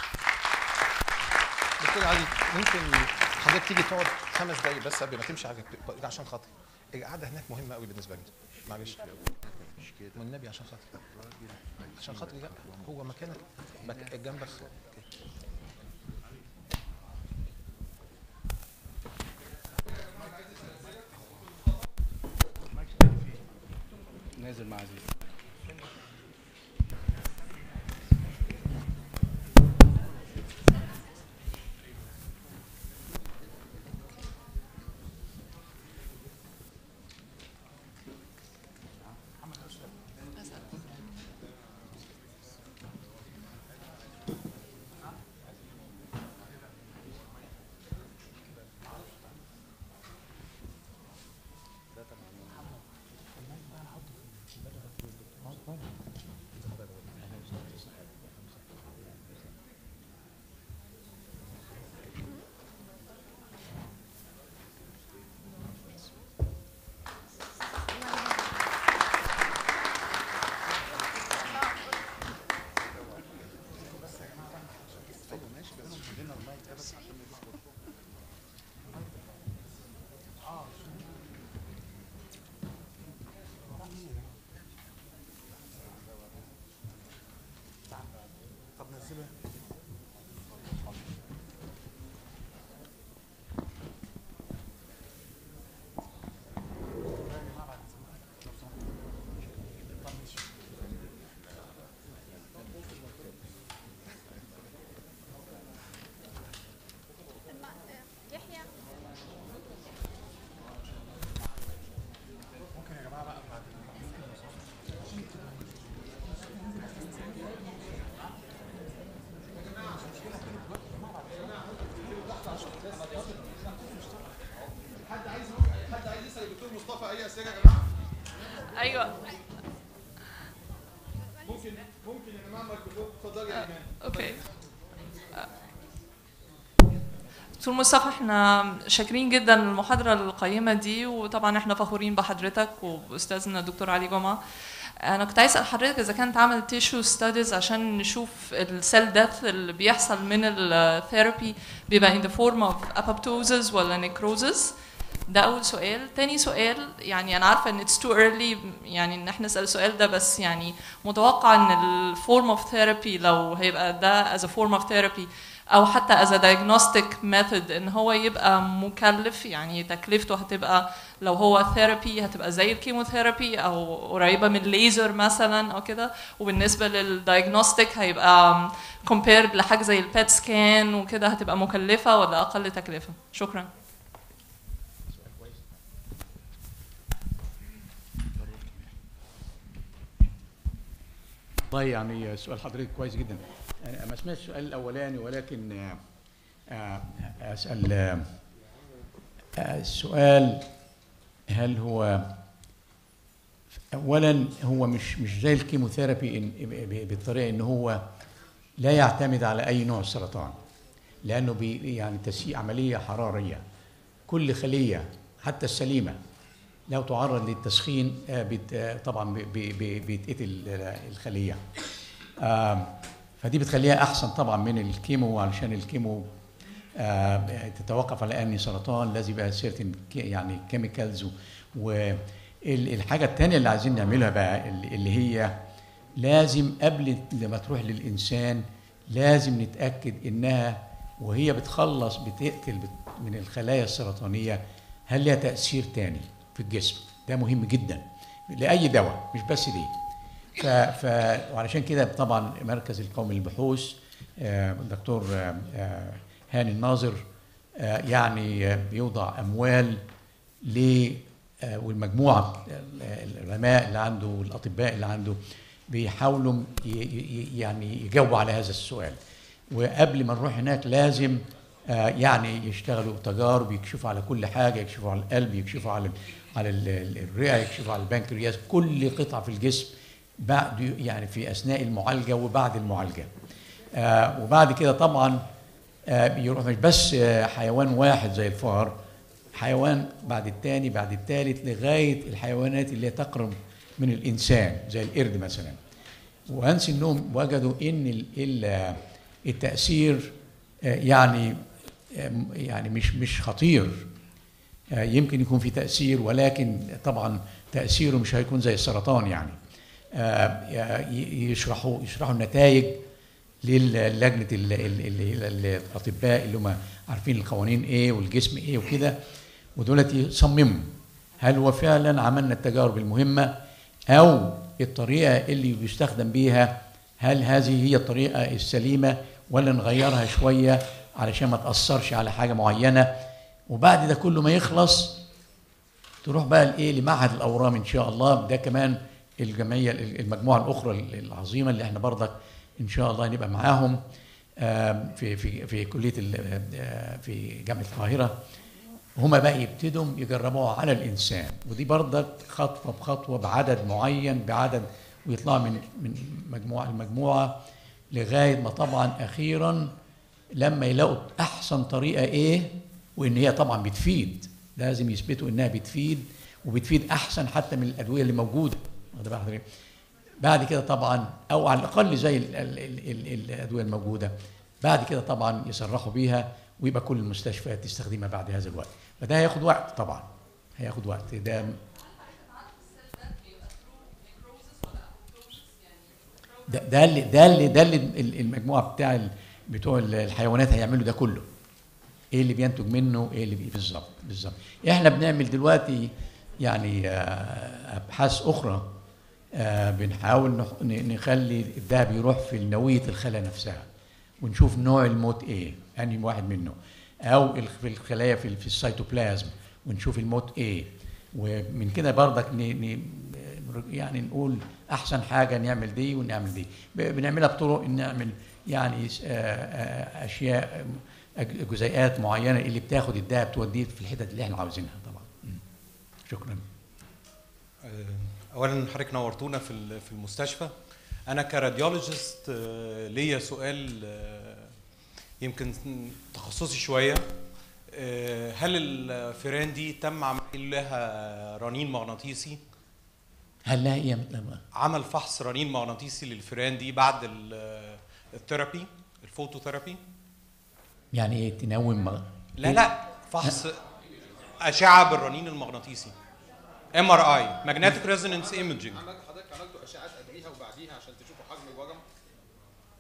دكتور علي ممكن حضرتك تيجي تقعد خمس دقايق بس قبل ما تمشي على عشان خاطري القعده هناك مهمه قوي بالنسبه لي معلش والنبي عشان خاطري عشان خاطري لا هو مكانك مك... جنبك نازل مع عزيز طب نزله ممكن يا جماعه بقى بعد حد عايز حد عايز يسال الدكتور مصطفى اي اسئله يا جماعه؟ ايوه ممكن ممكن يا جماعه الميكروفون اتفضلي يا ايمان اوكي دكتور مصطفى احنا شاكرين جدا المحاضرة القيمة دي وطبعا احنا فخورين بحضرتك وبأستاذنا الدكتور علي جمعة انا كنت عايز اسال حضرتك اذا كانت عمل تيشو ستاديز عشان نشوف السيل ديث اللي بيحصل من الثيرابي بيبقى in the form of apoptosis ولا necrosis ده اول سؤال تاني سؤال يعني انا عارفه ان it's too early يعني ان احنا نسال السؤال ده بس يعني متوقع ان الفورم اوف ثيرابي لو هيبقى ده as a form of therapy او حتى as a diagnostic method ان هو يبقى مكلف يعني تكلفته هتبقى لو هو ثيرابي هتبقى زي الكيموثيرابي او قريبه من ليزر مثلا او كده وبالنسبه للدايجنوستيك هيبقى compared لحاجه زي البيت سكان وكده هتبقى مكلفه ولا اقل تكلفه شكرا والله يعني سؤال حضرتك كويس جدا انا ما سمعتش السؤال الاولاني ولكن آه، آه، اسال آه، آه، السؤال هل هو اولا هو مش مش زي الكيموثيرابي إن- ب- ب- بالطريقه ان هو لا يعتمد على اي نوع سرطان لانه بي يعني تسيء عمليه حراريه كل خليه حتى السليمه لو تعرض للتسخين آه، بت- آه، طبعا ب- ب- ب- بيتقتل آه، الخليه آم، فدي بتخليها احسن طبعا من الكيمو علشان الكيمو آه، تتوقف على اني سرطان لازم يبقى سيرتن يعني كيميكالز والحاجه الثانيه اللي عايزين نعملها بقى اللي اللي هي لازم قبل لما تروح للانسان لازم نتاكد انها وهي بتخلص بتقتل بت- من الخلايا السرطانيه هل لها تاثير تاني في الجسم ده مهم جدا لاي دواء مش بس دي ف... ف... وعلشان كده طبعا مركز القومي للبحوث آه، الدكتور آه، آه، هاني الناظر آه، يعني آه، بيوضع اموال ل آه، والمجموعه آه، العلماء اللي عنده والاطباء اللي عنده بيحاولوا ي- ي- يعني يجاوبوا على هذا السؤال وقبل ما نروح هناك لازم آه، يعني يشتغلوا تجارب يكشفوا على كل حاجه يكشفوا على القلب يكشفوا على على ال- ال- الرئه يكشفوا على البنكرياس كل قطعه في الجسم بعد يعني في اثناء المعالجه وبعد المعالجه آه، وبعد كده طبعا آه، بيروح مش بس آه، حيوان واحد زي الفار حيوان بعد الثاني بعد الثالث لغايه الحيوانات اللي تقرب من الانسان زي القرد مثلا وانس انهم وجدوا ان ال- ال- التاثير آه، يعني آه، يعني مش مش خطير آه، يمكن يكون في تاثير ولكن طبعا تاثيره مش هيكون زي السرطان يعني آه، ي- يشرحوا يشرحوا النتائج للجنه ال- ال- ال- ال- الاطباء اللي هم عارفين القوانين ايه والجسم ايه وكده ودولت يصمموا هل هو فعلا عملنا التجارب المهمه او الطريقه اللي بيستخدم بيها هل هذه هي الطريقه السليمه ولا نغيرها شويه علشان ما تاثرش على حاجه معينه وبعد ده كله ما يخلص تروح بقى لايه لمعهد الاورام ان شاء الله ده كمان الجمعيه المجموعه الاخرى العظيمه اللي احنا برضك ان شاء الله نبقى معاهم آم، في في في كليه ال- آه، في جامعه القاهره هما بقى يبتدوا يجربوها على الانسان ودي برضك خطوه بخطوه بعدد معين بعدد ويطلعوا من من مجموعه لمجموعه لغايه ما طبعا اخيرا لما يلاقوا احسن طريقه ايه وان هي طبعا بتفيد لازم يثبتوا انها بتفيد وبتفيد احسن حتى من الادويه اللي موجوده واخد بال حضرتك؟ بعد كده طبعا او على الاقل زي ال ال ال ال الادويه الموجوده بعد كده طبعا يصرحوا بيها ويبقى كل المستشفيات تستخدمها بعد هذا الوقت فده هياخد وقت طبعا هياخد وقت ده ده ده اللي ده اللي ده اللي ال- المجموعه بتاع ال- بتوع ال- الحيوانات هيعملوا ده كله ايه اللي بينتج منه ايه اللي بي- بالظبط بالظبط احنا بنعمل دلوقتي يعني آه، ابحاث اخرى آه، بنحاول نح- ن- نخلي الذهب يروح في نويه الخلايا نفسها ونشوف نوع الموت ايه انهي واحد منه او ال- في الخلايا في, ال- في السيتوبلازم ونشوف الموت ايه ومن كده برضك ن... ن... يعني نقول احسن حاجه نعمل دي ونعمل دي ب- بنعملها بطرق ان نعمل يعني س- آه، آه، اشياء أج- جزيئات معينه اللي بتاخد الدهب توديه في الحتت اللي احنا عاوزينها طبعا م. شكرا اولا حضرتك نورتونا في ال- في المستشفى انا كراديولوجيست آه، ليا سؤال آه، يمكن تخصصي شويه آه، هل الفيران دي تم عمل لها رنين مغناطيسي هل لها ايه لما- عمل فحص رنين مغناطيسي للفيران دي بعد ال- الثيرابي الفوتوثيرابي يعني ايه تنوم ما- لا لا فحص اشعه بالرنين المغناطيسي ام ار اي ماجنتيك ريزونانس ايمجنج حضرتك عملتوا اشعات قبليها وبعديها عشان تشوفوا حجم الورم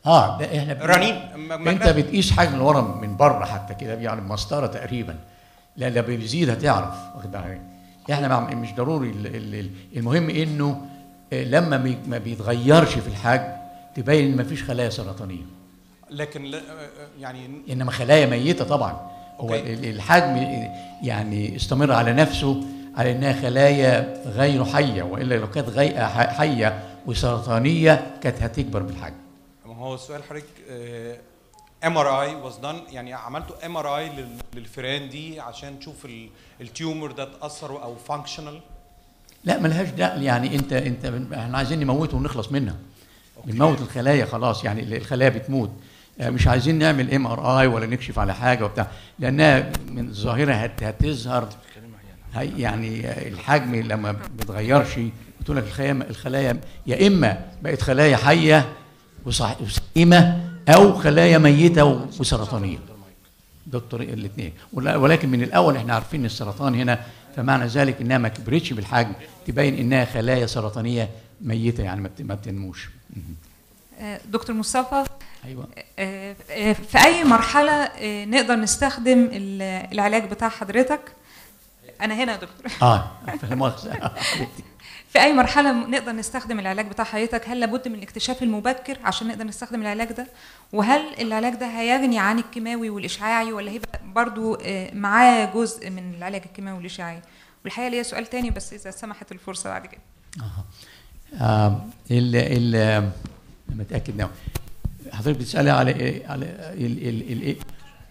اه ده احنا بن- رنين ما- ما- انت بتقيس حجم الورم من بره حتى كده يعني بمسطره تقريبا لا لا بيزيد هتعرف واخد بالك احنا مع- مش ضروري ال- ال- ال- المهم انه آه، لما بي- ما بيتغيرش في الحجم تبين ان مفيش خلايا سرطانيه لكن لا- يعني انما خلايا ميته طبعا هو أوكي. ال- الحجم يعني استمر على نفسه على انها خلايا غير حيه والا لو كانت غي- ح- حيه وسرطانيه كانت هتكبر بالحجم ما هو السؤال حضرتك ام ار اي واز دان يعني عملتوا ام ار اي للفئران دي عشان تشوف ال- التيومر ده اتاثر او فانكشنال لا ملهاش داعي يعني انت انت احنا عايزين نموته ونخلص منها بنموت الخلايا خلاص يعني الخلايا بتموت آه، مش عايزين نعمل ام ار اي ولا نكشف على حاجه وبتاع لانها من الظاهره هت- هتظهر هي يعني آه، الحجم لما بتغيرش بتقول لك الخلايا الخلايا يا اما بقت خلايا حيه وصح- وسليمه او خلايا ميته وسرطانيه دكتور الاثنين ولكن من الاول احنا عارفين ان السرطان هنا فمعنى ذلك انها ما كبرتش بالحجم تبين انها خلايا سرطانيه ميته يعني ما بت- ما بتنموش آه، دكتور مصطفى ايوه آه، آه، في اي مرحله آه، نقدر نستخدم ال- العلاج بتاع حضرتك انا هنا يا دكتور اه لا مؤاخذة. في اي مرحله م- نقدر نستخدم العلاج بتاع حضرتك هل لابد من الاكتشاف المبكر عشان نقدر نستخدم العلاج ده وهل العلاج ده هيغني عن الكيماوي والاشعاعي ولا هيبقى برضو آه، معاه جزء من العلاج الكيماوي والاشعاعي والحقيقه ليا سؤال تاني بس اذا سمحت الفرصه بعد كده آه ال ال آه، متاكد نعم حضرتك بتسالي على إيه؟ على ال ال ال إيه؟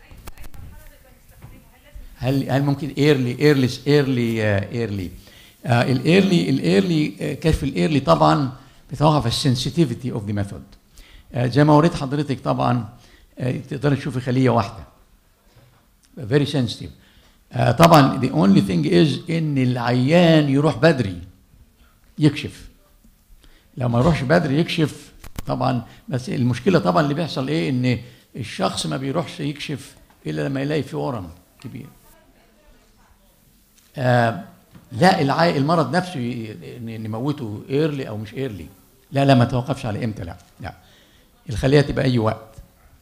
هل هل ممكن ايرلي ايرلي ايرلي ايرلي الايرلي الايرلي كشف الايرلي طبعا بيتوقف على السنسيتيفيتي اوف ذا ميثود زي ما وريت حضرتك طبعا آه، تقدري تشوفي خليه واحده very sensitive آه، طبعا the only thing is ان العيان يروح بدري يكشف لو ما يروحش بدري يكشف طبعا بس المشكله طبعا اللي بيحصل ايه ان الشخص ما بيروحش يكشف الا لما يلاقي في ورم كبير آه لا العي... المرض نفسه ي- ن- نموته ايرلي او مش ايرلي لا لا ما توقفش على امتى لا لا الخليه تبقى اي وقت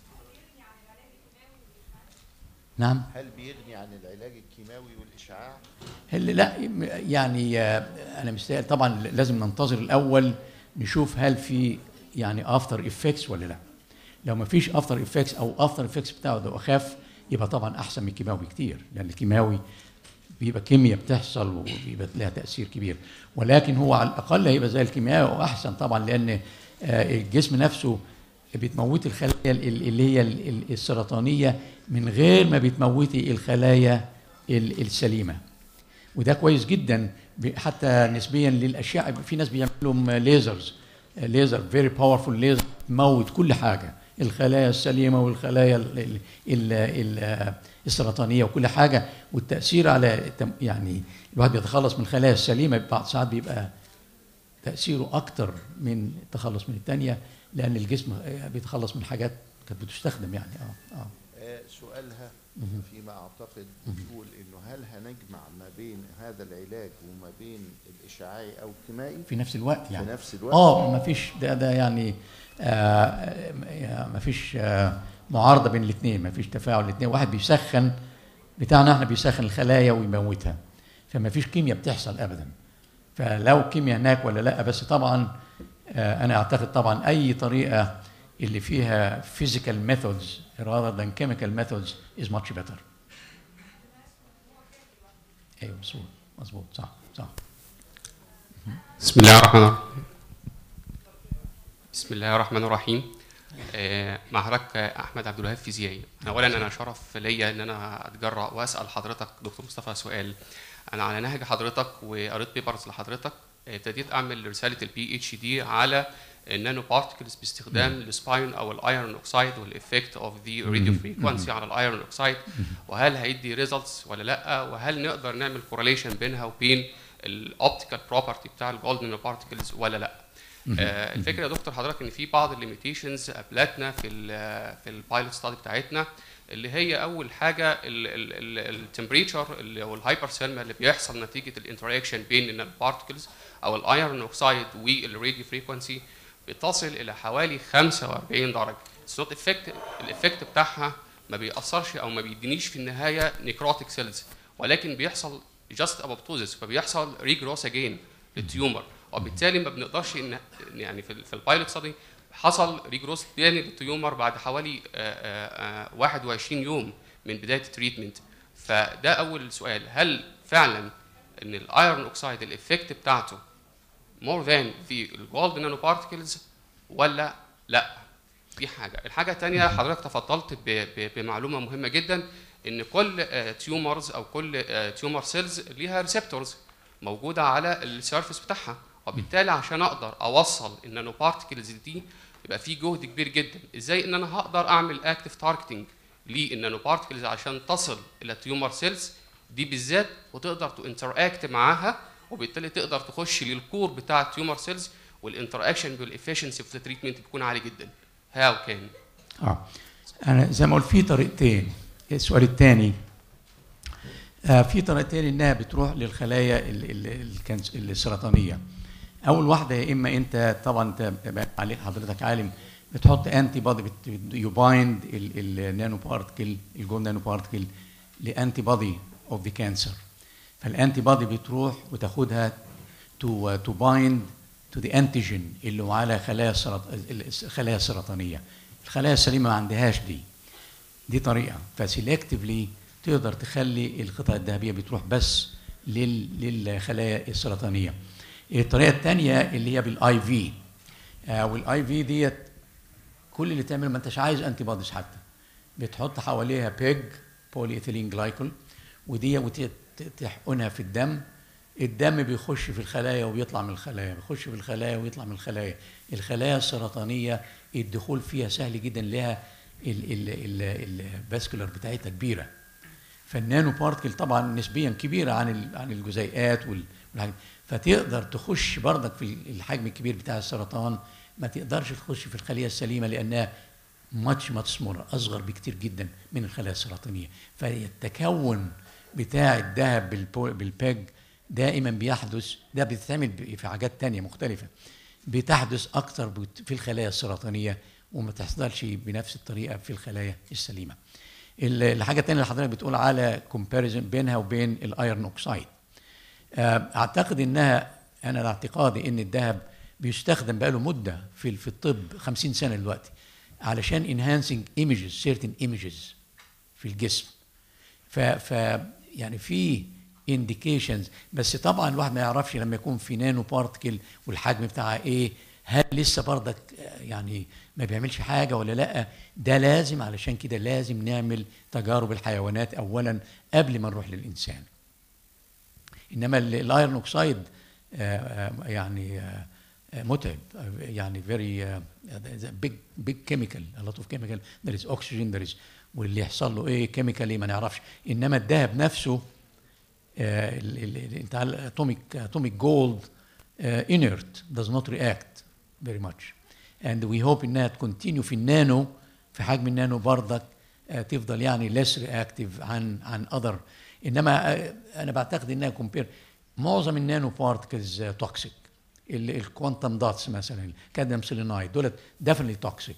نعم هل بيغني عن العلاج الكيماوي والاشعاع؟ هل لا يعني آه، انا مستاهل طبعا لازم ننتظر الاول نشوف هل في يعني افتر افكتس ولا لا لو ما فيش افتر افكتس او افتر افكتس بتاعه ده اخف يبقى طبعا احسن من الكيماوي كتير لان الكيماوي بيبقى كيمياء بتحصل وبيبقى لها تاثير كبير ولكن هو على الاقل هيبقى زي الكيماوي واحسن طبعا لان آه، الجسم نفسه بتموتي الخلايا ال- ال- اللي هي ال- ال- السرطانيه من غير ما بتموتي الخلايا ال- السليمه وده كويس جدا ب- حتى نسبيا للاشياء في ناس بيعملوا لهم ليزرز ليزر فيري باورفول ليزر تموت كل حاجه الخلايا السليمه والخلايا ال ال ال ال السرطانيه وكل حاجه والتاثير على التم- يعني الواحد بيتخلص من الخلايا السليمه بعض ساعات بيبقى تاثيره اكتر من التخلص من الثانيه لان الجسم بيتخلص من حاجات كانت بتستخدم يعني اه اه آه، سؤالها مهم. فيما اعتقد مهم. بيقول انه هل هنجمع ما بين هذا العلاج وما بين الاشعاعي او الكيمائي في نفس الوقت يعني في نفس الوقت اه ما فيش ده ده يعني آه ما فيش آه معارضه بين الاثنين ما فيش تفاعل الاثنين واحد بيسخن بتاعنا احنا بيسخن الخلايا ويموتها فما فيش كيمياء بتحصل ابدا فلو كيمياء هناك ولا لا بس طبعا آه انا اعتقد طبعا اي طريقه اللي فيها physical methods rather than chemical methods is much better ايوه مظبوط مظبوط صح صح بسم الله الرحمن الرحيم بسم الله الرحمن الرحيم آه، مع حضرتك احمد عبد الوهاب فيزيائي انا اولا انا شرف ليا ان انا اتجرأ واسال حضرتك دكتور مصطفى سؤال انا على نهج حضرتك وقريت بيبرز لحضرتك ابتديت اعمل رساله البي اتش دي على النانو بارتكلز باستخدام السباين او الايرون اوكسايد والافكت اوف ذا راديو فريكونسي على الايرون اوكسايد وهل هيدي ريزلتس ولا لا وهل نقدر نعمل كورليشن بينها وبين الاوبتيكال بروبرتي بتاع الجولد نانو بارتكلز ولا لا آه، الفكره يا دكتور حضرتك ان في بعض الليميتيشنز قابلتنا في ال في البايلوت ستادي بتاعتنا اللي هي اول حاجه التمبريتشر او الهايبر ثيرما اللي بيحصل نتيجه الانتراكشن بين البارتكلز او الايرون اوكسايد والراديو فريكونسي بتصل الى حوالي 45 درجه السوت افكت الافكت بتاعها ما بيأثرش او ما بيدينيش في النهايه نيكروتيك سيلز ولكن بيحصل جاست ابوبتوزس فبيحصل ريجروس اجين للتيومر وبالتالي ما بنقدرش ان يعني في, ال- في البايلوت ستادي حصل ريجروس تاني للتيومر بعد حوالي آه، آه، آه، 21 يوم من بدايه التريتمنت فده اول سؤال هل فعلا ان الايرون اوكسايد الافكت بتاعته مور ذان في الجولد نانو بارتكلز ولا لا دي حاجه الحاجه الثانيه حضرتك تفضلت ب- ب- بمعلومه مهمه جدا ان كل تيومرز او كل تيومر سيلز ليها ريسبتورز موجوده على السيرفيس بتاعها وبالتالي عشان اقدر اوصل النانو بارتكلز دي يبقى في جهد كبير جدا ازاي ان انا هقدر اعمل اكتف تارجتنج للنانو بارتكلز عشان تصل الى التيومر سيلز دي بالذات وتقدر تو انتراكت معاها وبالتالي تقدر تخش للكور بتاع التيومر سيلز والانتراكشن بالافشنسي في التريتمنت بيكون عالي جدا هاو كان اه انا زي ما قلت في طريقتين السؤال الثاني آه في طريقتين انها بتروح للخلايا ال- ال- الكنس- السرطانيه اول واحده يا اما انت طبعا انت بقى عليك حضرتك عالم بتحط انتي بادي يبايند النانو بارتكل الجول نانو بارتكل لانتي بادي اوف ذا كانسر فالانتي بادي بتروح وتاخدها تو تو بايند تو ذا انتيجين اللي هو على خلايا السرط... الخلايا السرطانيه الخلايا السليمه ما عندهاش دي دي طريقه فسيلكتفلي تقدر تخلي القطع الذهبيه بتروح بس لل... للخلايا السرطانيه الطريقه الثانيه اللي هي بالاي في والاي في ديت كل اللي تعمل ما انتش عايز انتي بوديز حتى بتحط حواليها بيج بولي ايثيلين جلايكول ودي وتحقنها في الدم الدم بيخش في الخلايا وبيطلع من الخلايا بيخش في الخلايا ويطلع من الخلايا الخلايا السرطانيه الدخول فيها سهل جدا لها الفاسكولار بتاعتها كبيره فالنانو بارتكل طبعا نسبيا كبيره عن ال- عن الجزيئات وال- والحاجات فتقدر تخش برضك في الحجم الكبير بتاع السرطان ما تقدرش تخش في الخليه السليمه لانها ماتش ماتش سمولر اصغر بكتير جدا من الخلايا السرطانيه فالتكون بتاع الذهب بالبو- بالبيج دائما بيحدث ده بيتعمل ب- في حاجات تانية مختلفة بتحدث أكتر بت- في الخلايا السرطانية وما تحصلش بنفس الطريقة في الخلايا السليمة ال- الحاجة التانية اللي حضرتك بتقول على كومباريزن بينها وبين الايرون اوكسايد آه، اعتقد انها انا اعتقادي ان الذهب بيستخدم بقاله مده في في الطب 50 سنه دلوقتي علشان انهانسنج ايمجز سيرتن ايمجز في الجسم ف, ف يعني في انديكيشنز بس طبعا الواحد ما يعرفش لما يكون في نانو بارتكل والحجم بتاعها ايه هل لسه برضك آه، يعني ما بيعملش حاجه ولا لا ده لازم علشان كده لازم نعمل تجارب الحيوانات اولا قبل ما نروح للانسان انما ال- الايرون اوكسايد آه، آه، يعني آه، آه، متعب آه، يعني فيري بيج بيج كيميكال a lot of chemical there is oxygen there is واللي يحصل له ايه كيميكالي ما نعرفش انما الذهب نفسه آه، ال- ال- ال- انت اتوميك اتوميك جولد inert does not react very much and we hope انها تكونتينيو في النانو في حجم النانو برضك آه، تفضل يعني less reactive عن عن other انما آه، انا بعتقد انها كومبير معظم النانو بارتكلز توكسيك الكوانتم داتس مثلا الكادميوم سيلينايد دولت ديفنتلي توكسيك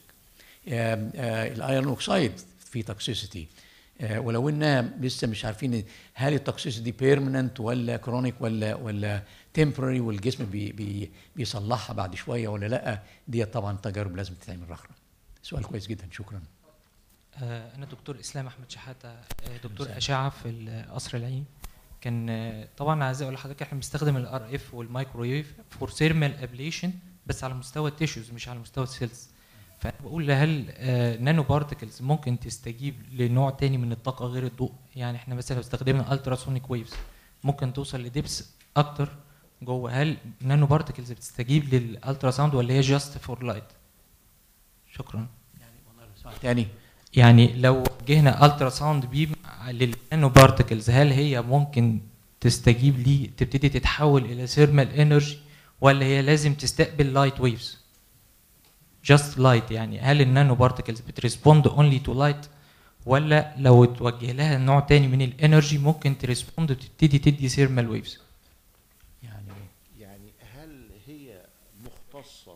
الايرون اوكسايد في توكسيسيتي ولو انها لسه مش عارفين هل التوكسيسيتي بيرمننت ولا كرونيك ولا ولا تمبرري والجسم بي بي بيصلحها بعد شويه ولا لا دي طبعا تجارب لازم تتعمل رخرة سؤال كويس جدا شكرا آه، أنا دكتور إسلام أحمد شحاتة آه، دكتور أشعة في القصر العيني كان آه، طبعا عايز أقول لحضرتك إحنا بنستخدم الار اف والمايكرويف فور سيرمال ابليشن بس على مستوى التيشوز مش على مستوى السيلز فأنا بقول هل نانو بارتكلز ممكن تستجيب لنوع تاني من الطاقة غير الضوء يعني إحنا مثلا لو استخدمنا التراسونيك ويفز ممكن توصل لدبس أكتر جوه هل نانو بارتكلز بتستجيب للالترا ساوند ولا هي جاست فور لايت شكرا تاني يعني لو جهنا الترا ساوند بيم للنانو بارتكلز هل هي ممكن تستجيب ليه تبتدي تتحول الى ثيرمال انرجي ولا هي لازم تستقبل لايت ويفز جاست لايت يعني هل النانو بارتكلز بتريسبوند اونلي تو لايت ولا لو توجه لها نوع تاني من الانرجي ممكن تريسبوند وتبتدي تدي ثيرمال ويفز يعني هل هي مختصة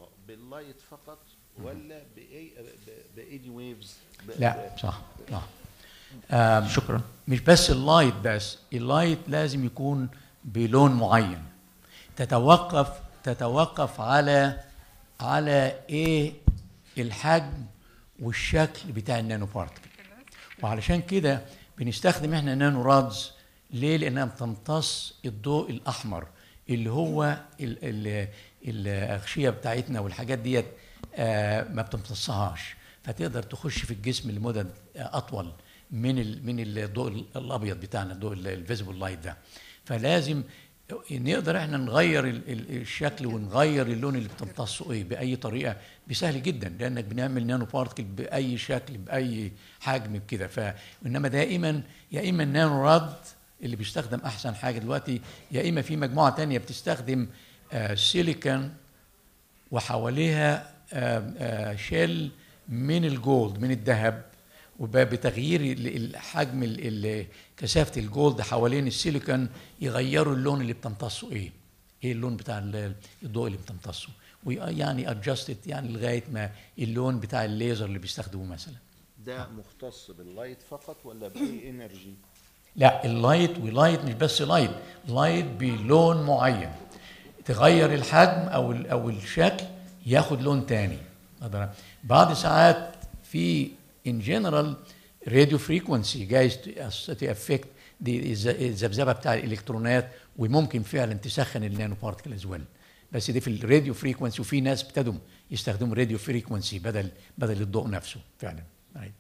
باللايت فقط ولا باي بايدي ويفز لا صح صح آم، شكرا مش بس اللايت بس اللايت لازم يكون بلون معين تتوقف تتوقف على على ايه الحجم والشكل بتاع النانو بارتكل وعلشان كده بنستخدم احنا نانو رادز ليه لانها بتمتص الضوء الاحمر اللي هو ال ال الاغشيه بتاعتنا والحاجات ديت آه ما بتمتصهاش فتقدر تخش في الجسم لمدد آه، اطول من ال من الضوء الابيض بتاعنا الضوء الفيزيبل لايت ده فلازم نقدر احنا نغير ال- ال- الشكل ونغير اللون اللي بتمتصه ايه باي طريقه بسهل جدا لانك بنعمل نانو بارتكل باي شكل باي حجم كده فانما دائما يا اما النانو راد اللي بيستخدم احسن حاجه دلوقتي يا اما في مجموعه تانية بتستخدم آه سيليكون وحواليها آه آه شيل من الجولد من الذهب وبتغيير ال- الحجم ال- ال- كثافه الجولد حوالين السيليكون يغيروا اللون اللي بتمتصه ايه ايه اللون بتاع ال- الضوء اللي بتمتصه ويعني ادجستد يعني لغايه ما اللون بتاع الليزر اللي بيستخدموه مثلا ده مختص باللايت فقط ولا باي انرجي لا اللايت ولايت مش بس لايت لايت بلون معين تغير الحجم او ال- او الشكل ياخد لون تاني أقدر- بعض ساعات في ان جنرال راديو فريكونسي جايز تافكت دي الز- الذبذبه بتاع الالكترونات وممكن فعلا تسخن النانو بارتكل از ويل بس دي في الراديو فريكونسي وفي ناس ابتدوا يستخدموا راديو فريكونسي بدل بدل الضوء نفسه فعلا right.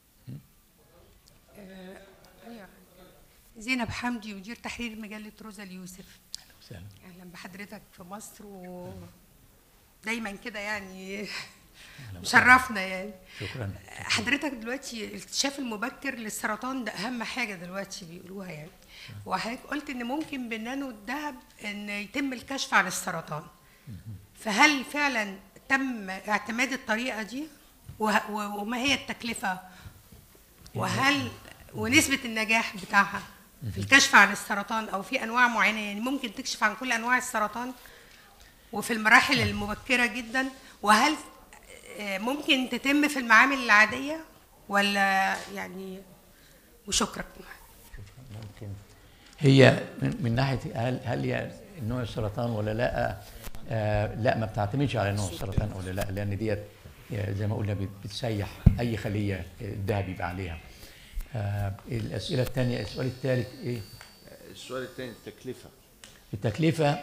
أيوة. زينب حمدي مدير تحرير مجلة روزا اليوسف وسهلا. أهلا بحضرتك في مصر ودايما كده يعني مشرفنا يعني شكرا حضرتك دلوقتي الاكتشاف المبكر للسرطان ده أهم حاجة دلوقتي بيقولوها يعني وحضرتك قلت إن ممكن بالنانو الذهب إن يتم الكشف عن السرطان فهل فعلا تم اعتماد الطريقة دي وه- و- وما هي التكلفة وهل ونسبة النجاح بتاعها في الكشف عن السرطان أو في أنواع معينة يعني ممكن تكشف عن كل أنواع السرطان وفي المراحل المبكرة جدا وهل آه، ممكن تتم في المعامل العادية ولا يعني وشكرا ممكن هي من, من ناحيه هل هل هي نوع السرطان ولا لا آه لا ما بتعتمدش على نوع السرطان ولا لا لان ديت آه، زي ما قلنا بت- بتسيح اي خليه الذهب يبقى عليها آه الاسئله الثانيه السؤال الثالث ايه السؤال الثاني التكلفه التكلفه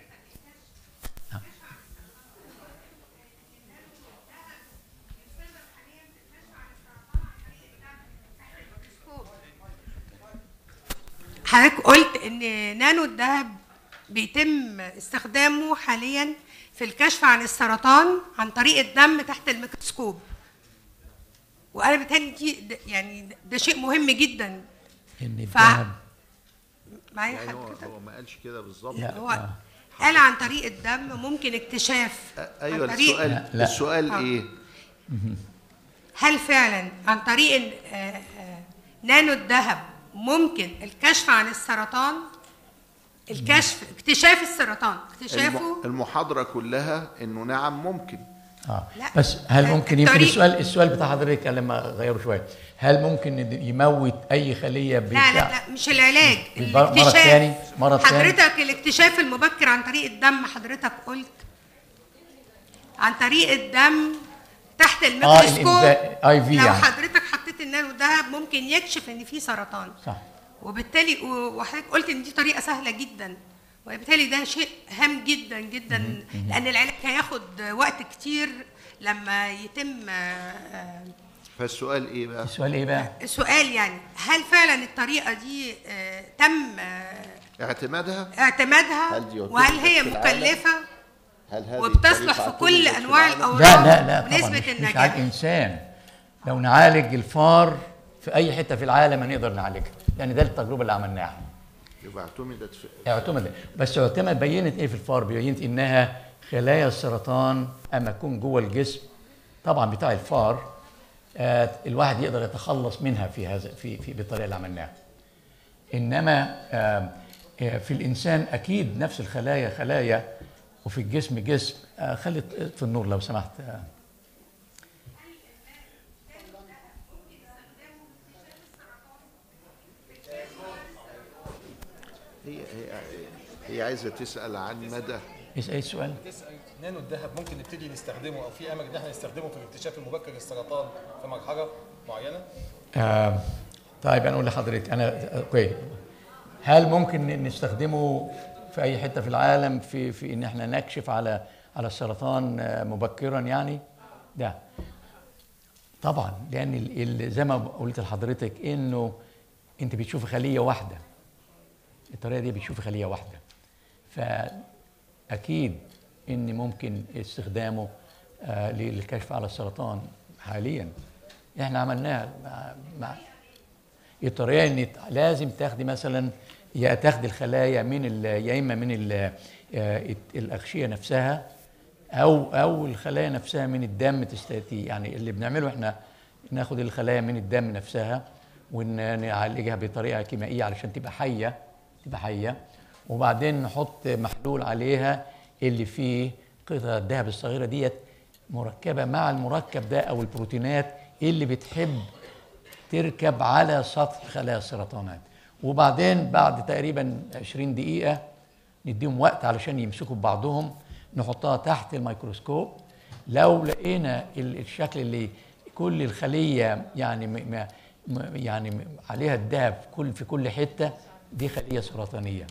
حضرتك قلت ان نانو الذهب بيتم استخدامه حاليا في الكشف عن السرطان عن طريق الدم تحت الميكروسكوب وانا بيتهيألي دي ده- يعني ده شيء مهم جدا ان ف- الذهب معايا يعني هو حضرتك هو ما قالش كده بالظبط لا، هو قال عن طريق الدم ممكن اكتشاف ايوه عن طريق السؤال لا. السؤال آه. ايه هل فعلا عن طريق ال- آه، آه، نانو الذهب ممكن الكشف عن السرطان الكشف اكتشاف السرطان اكتشافه الم- المحاضره كلها انه نعم ممكن اه لا. بس هل ممكن يمكن الطريق- السؤال السؤال بتاع حضرتك كان لما غيره شويه هل ممكن يموت اي خليه لا لا لا مش العلاج مرض الاكتشاف تاني مرض تاني حضرتك الاكتشاف المبكر عن طريق الدم حضرتك قلت عن طريق الدم تحت الميكروسكوب الإنفا- IV لو يعني. حضرتك حطيت النانو دهب ممكن يكشف ان في سرطان صح وبالتالي و- وحضرتك قلت ان دي طريقه سهله جدا وبالتالي ده شيء هام جدا جدا لان العلاج هياخد وقت كتير لما يتم آه، آه، فالسؤال ايه بقى السؤال ايه بقى السؤال يعني هل فعلا الطريقه دي آه، تم آه، اعتمادها اعتمادها هل دي وهل هي في العالم؟ مكلفه هل هذه وبتصلح الطريقة في كل اعتمدت في انواع العالم؟ الاورام لا لا لا طبعا ونسبه مش, مش النجاح على الانسان لو نعالج الفار في اي حته في العالم هنقدر نعالجها لان ده التجربه اللي عملناها يبقى اعتمدت في اعتمد بس اعتمد بينت ايه في الفار بينت انها خلايا السرطان اما تكون جوه الجسم طبعا بتاع الفار آه الواحد يقدر يتخلص منها في هذا في في بالطريقه اللي عملناها انما آه آه، في الانسان اكيد نفس الخلايا خلايا وفي الجسم جسم آه، خلي في النور لو سمحت آه. هي هي هي عايزه تسال عن مدى اسال اي سؤال تسأل نانو الذهب ممكن نبتدي نستخدمه او في امل ان احنا نستخدمه في الاكتشاف المبكر للسرطان في مرحله معينه؟ آه طيب انا اقول لحضرتك انا اوكي هل ممكن نستخدمه في اي حته في العالم في في ان احنا نكشف على على السرطان آه، مبكرا يعني ده طبعا لان ال- ال- زي ما قلت لحضرتك انه انت بتشوف خليه واحده الطريقه دي بتشوف خليه واحده فاكيد ان ممكن استخدامه آه، للكشف على السرطان حاليا احنا عملناها مع, مع الطريقه ان لازم تاخدي مثلا يا تاخدي الخلايا من ال- يا اما من ال- آه، الاغشيه نفسها او او الخلايا نفسها من الدم تستاتي يعني اللي بنعمله احنا ناخد الخلايا من الدم نفسها ونعالجها بطريقه كيميائيه علشان تبقى حيه تبقى حيه وبعدين نحط محلول عليها اللي فيه قطع الذهب الصغيره ديت مركبه مع المركب ده او البروتينات اللي بتحب تركب على سطح خلايا السرطانات وبعدين بعد تقريبا 20 دقيقة نديهم وقت علشان يمسكوا ببعضهم نحطها تحت الميكروسكوب لو لقينا ال- الشكل اللي كل الخلية يعني م م م- يعني م- عليها الدهب في كل في كل حتة دي خلية سرطانية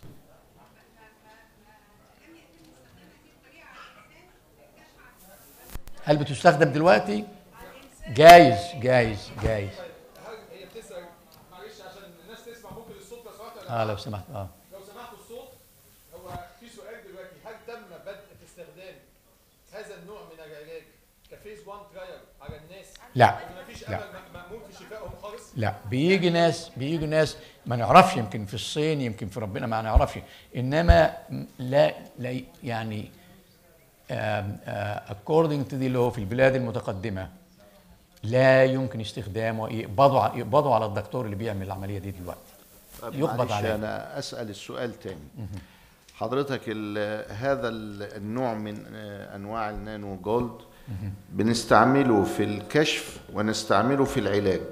هل بتستخدم دلوقتي؟ جايز جايز جايز هل هي بتسال معلش عشان الناس تسمع ممكن الصوت لو سمحت اه لو سمحت اه لو سمحتوا الصوت هو في سؤال دلوقتي هل تم بدء استخدام هذا النوع من العلاج كفيز 1 ترايل على الناس؟ لا. مفيش لا. امل م- مأمون في شفائهم خالص؟ لا بيجي ناس بيجي ناس ما نعرفش يمكن في الصين يمكن في ربنا ما نعرفش انما لا, لا يعني آم، آه، according to the law في البلاد المتقدمه لا يمكن استخدامه يقبضوا ع- يقبضوا على الدكتور اللي بيعمل العمليه دي دلوقتي طب يقبض معلش عليه انا اسال السؤال تاني حضرتك ال- هذا ال- النوع من آه، انواع النانو جولد بنستعمله في الكشف ونستعمله في العلاج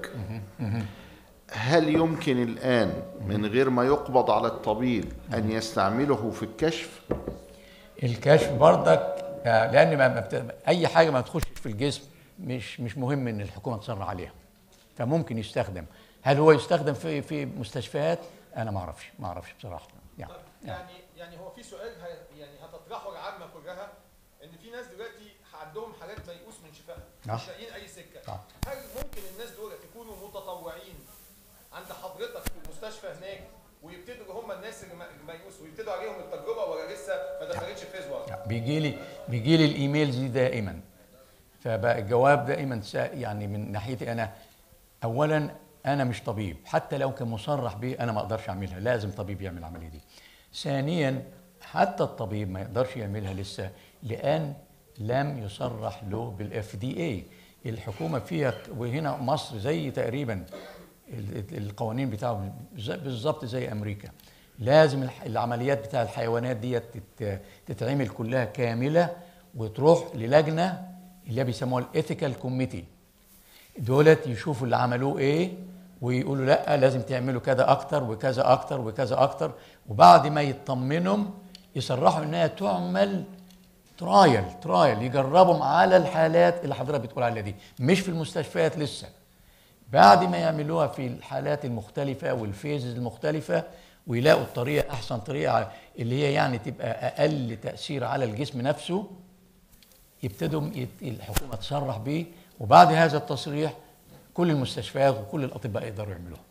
هل يمكن الان من غير ما يقبض على الطبيب ان يستعمله في الكشف الكشف برضك آه، لان ما ما بت... اي حاجه ما تخش في الجسم مش مش مهم ان الحكومه تصر عليها فممكن يستخدم هل هو يستخدم في في مستشفيات انا ما اعرفش ما اعرفش بصراحه يعني يعني يعني هو في سؤال ه- يعني هتطرحه العامه كلها ان في ناس دلوقتي عندهم حالات ميؤوس من شفائها آه. مش لاقيين اي سكه آه. هل ممكن الناس دول يكونوا متطوعين عند حضرتك في المستشفى هناك ويبتدوا هم الناس اللي م- ميؤوس ويبتدوا عليهم التجربه ولا لسه ما دخلتش فيز 1 بيجي لي بيجي لي الايميلز دي دائما فبقى الجواب دائما سا- يعني من ناحيتي انا اولا انا مش طبيب حتى لو كان مصرح به انا ما اقدرش اعملها لازم طبيب يعمل العمليه دي ثانيا حتى الطبيب ما يقدرش يعملها لسه لان لم يصرح له بالاف دي اي الحكومه فيها وهنا مصر زي تقريبا ال- ال- القوانين بتاعه زي- بالظبط زي امريكا لازم الح- العمليات بتاع الحيوانات دي تت- تتعمل كلها كامله وتروح للجنه اللي بيسموها الايثيكال كوميتي دولت يشوفوا اللي عملوه ايه ويقولوا لا لازم تعملوا كذا اكتر وكذا اكتر وكذا اكتر وبعد ما يطمنوا يصرحوا انها تعمل ترايل ترايل يجربهم على الحالات اللي حضرتك بتقول عليها دي مش في المستشفيات لسه بعد ما يعملوها في الحالات المختلفة والفيزز المختلفة ويلاقوا الطريقة أحسن طريقة اللي هي يعني تبقى أقل تأثير على الجسم نفسه يبتدوا يت- الحكومة تصرح بيه وبعد هذا التصريح كل المستشفيات وكل الأطباء يقدروا يعملوها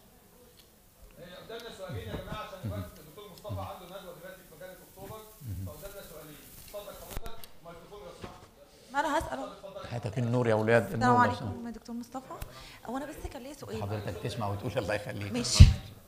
قدامنا سؤالين يا جماعه عشان الوقت الدكتور مصطفى عنده ندوه دلوقتي في مجله اكتوبر فقدامنا سؤالين اتفضل حضرتك ميكروفون لو سمحت ما انا هسأله هاتك النور يا أولاد السلام النور لو عليكم سمحت. يا دكتور مصطفى هو انا بس كان ليا سؤال حضرتك تسمع وتقول الله يخليك ماشي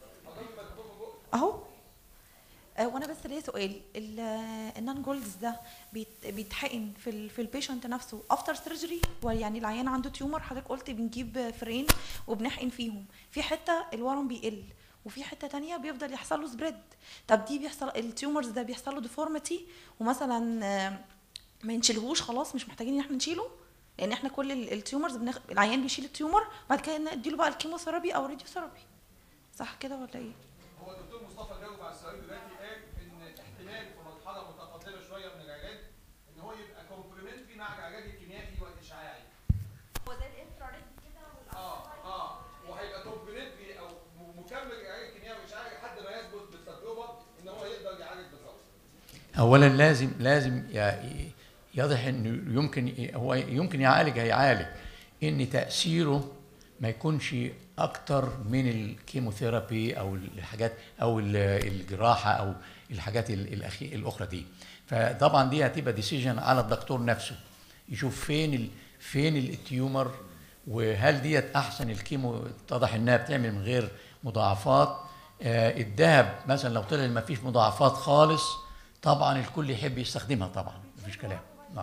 اهو آه، وانا بس ليا سؤال ال- النان جولدز ده بيت- بيتحقن في ال في البيشنت نفسه افتر سيرجري يعني العيان عنده تيومر حضرتك قلت بنجيب فرين وبنحقن فيهم في حته الورم بيقل وفي حته تانية بيفضل يحصل له سبريد طب دي بيحصل التيومرز ده بيحصل له ديفورميتي ومثلا آه، ما نشيلهوش خلاص مش محتاجين ان احنا نشيله لان احنا كل ال- التيومرز بنخ... العيان بيشيل التيومر بعد كده نديله بقى الكيموثيرابي او الراديوثيرابي صح كده ولا ايه هو الدكتور مصطفى جاوب على السؤال دلوقتي قال ان احتمال في مرحله متقدمه شويه من العلاج ان هو يبقى كومبلمنتري مع العلاج الكيميائي والاشعاعي. هو زي الانفراريد كده اه اه وهيبقى كومبلمنتري او م- مكمل العلاج الكيميائي والاشعاعي لحد ما يثبت بالتجربه ان هو يقدر يعالج بالظبط. اولا لازم لازم ي- يضح انه يمكن ي- هو يمكن يعالج هيعالج ان تاثيره ما يكونش اكتر من الكيموثيرابي او الحاجات او ال- الجراحه او الحاجات ال- الأخي- الاخرى دي فطبعا دي هتبقى ديسيجن على الدكتور نفسه يشوف فين ال فين التيومر وهل ديت احسن الكيمو اتضح انها بتعمل من غير مضاعفات آه الذهب مثلا لو طلع ما فيش مضاعفات خالص طبعا الكل يحب يستخدمها طبعا مفيش كلام نعم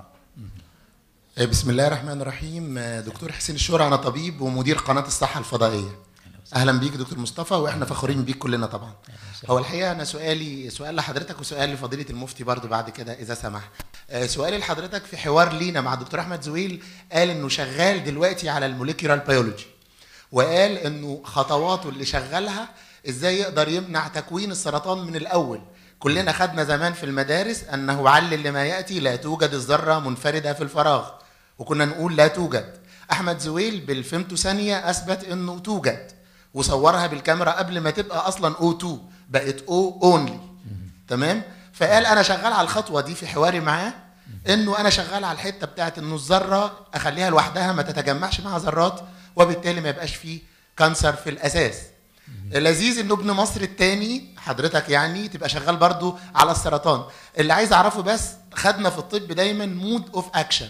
بسم الله الرحمن الرحيم دكتور حسين الشورى انا طبيب ومدير قناه الصحه الفضائيه اهلا بيك دكتور مصطفى واحنا فخورين بيك كلنا طبعا هو الحقيقه انا سؤالي سؤال لحضرتك وسؤال لفضيله المفتي برضو بعد كده اذا سمح آه، سؤالي لحضرتك في حوار لينا مع الدكتور احمد زويل قال انه شغال دلوقتي على الموليكيولار بيولوجي وقال انه خطواته اللي شغالها ازاي يقدر يمنع تكوين السرطان من الاول كلنا خدنا زمان في المدارس انه علل لما ياتي لا توجد الذره منفرده في الفراغ وكنا نقول لا توجد احمد زويل بالفيمتو ثانيه اثبت انه توجد وصورها بالكاميرا قبل ما تبقى اصلا او 2 بقت او اونلي تمام فقال انا شغال على الخطوه دي في حواري معاه انه انا شغال على الحته بتاعت انه الذره اخليها لوحدها ما تتجمعش مع ذرات وبالتالي ما يبقاش فيه كانسر في الاساس لذيذ انه ابن مصر الثاني حضرتك يعني تبقى شغال برضو على السرطان اللي عايز اعرفه بس خدنا في الطب دايما مود اوف اكشن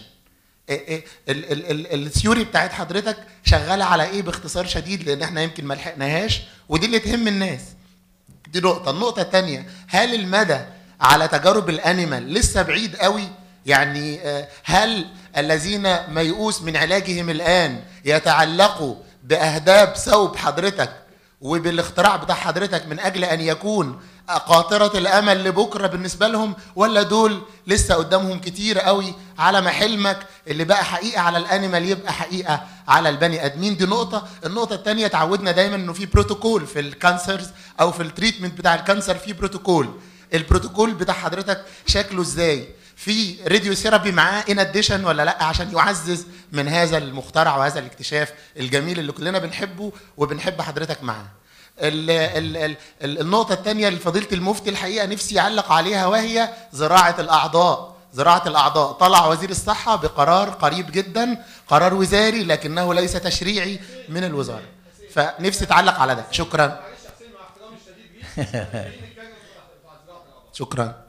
الثيوري بتاعت حضرتك شغاله على ايه باختصار شديد لان احنا يمكن ما لحقناهاش ودي اللي تهم الناس دي نقطه النقطه الثانيه هل المدى على تجارب الانيمال لسه بعيد قوي يعني آه، هل الذين ميؤوس من علاجهم الان يتعلقوا باهداب ثوب حضرتك وبالاختراع بتاع حضرتك من اجل ان يكون قاطرة الامل لبكره بالنسبه لهم ولا دول لسه قدامهم كتير قوي على ما حلمك اللي بقى حقيقه على الانيمال يبقى حقيقه على البني ادمين دي نقطه النقطه الثانيه اتعودنا دايما انه في بروتوكول في الكانسرز او في التريتمنت بتاع الكانسر في بروتوكول البروتوكول بتاع حضرتك شكله ازاي في راديو ثيرابي معاه ان اديشن ولا لا عشان يعزز من هذا المخترع وهذا الاكتشاف الجميل اللي كلنا بنحبه وبنحب حضرتك معاه ال ال ال ال النقطة الثانية لفضيلة المفتي الحقيقة نفسي يعلق عليها وهي زراعة الأعضاء زراعة الأعضاء طلع وزير الصحة بقرار قريب جدا قرار وزاري لكنه ليس تشريعي من الوزارة فنفسي تعلق على ده شكرا شكرا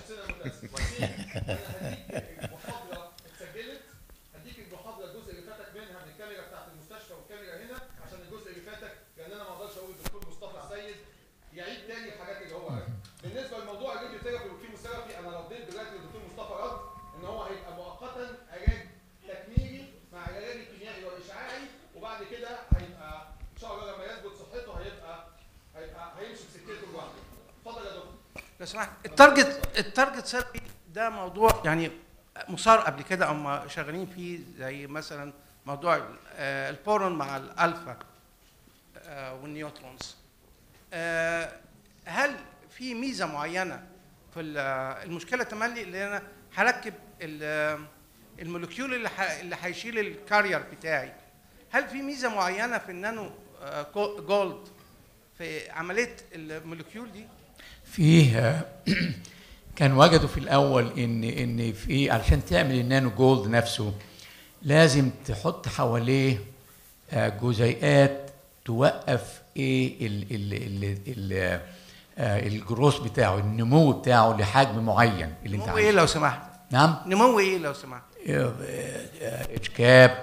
هديك المحاضره الجزء اللي فاتك منها من الكاميرا بتاعت المستشفى والكاميرا هنا عشان الجزء اللي فاتك لان انا ما اقدرش اقول الدكتور مصطفى السيد يعيد تاني الحاجات اللي هو قالها. بالنسبه لموضوع الراديو ثيرابي والكيموثيرابي انا رديت دلوقتي للدكتور مصطفى رد ان هو هيبقى مؤقتا علاج تكميلي مع العلاج الكيميائي والاشعاعي وبعد كده هيبقى ان شاء الله لما يثبت صحته هيبقى هيبقى هيمشي بسكته لوحده. اتفضل يا دكتور. لو سمحت التارجت التارجت سيرفي ده موضوع يعني مثار قبل كده او ما شغالين فيه زي مثلا موضوع آه، البورون مع الالفا آه، والنيوترونز آه، هل في ميزه معينه في ال- آه، المشكله تملي اللي انا هركب ال- آه، المولكيول اللي ح- اللي هيشيل الكارير بتاعي هل في ميزه معينه في النانو آه، جو- جولد في عمليه المولكيول دي فيه كان وجدوا في الاول ان ان في علشان تعمل النانو جولد نفسه لازم تحط حواليه آه، جزيئات توقف ايه ال ال ال ال آه، الجروس بتاعه النمو بتاعه لحجم معين اللي انت نمو ايه عايزه لو سمحت نعم نمو ايه لو سمحت اتش كاب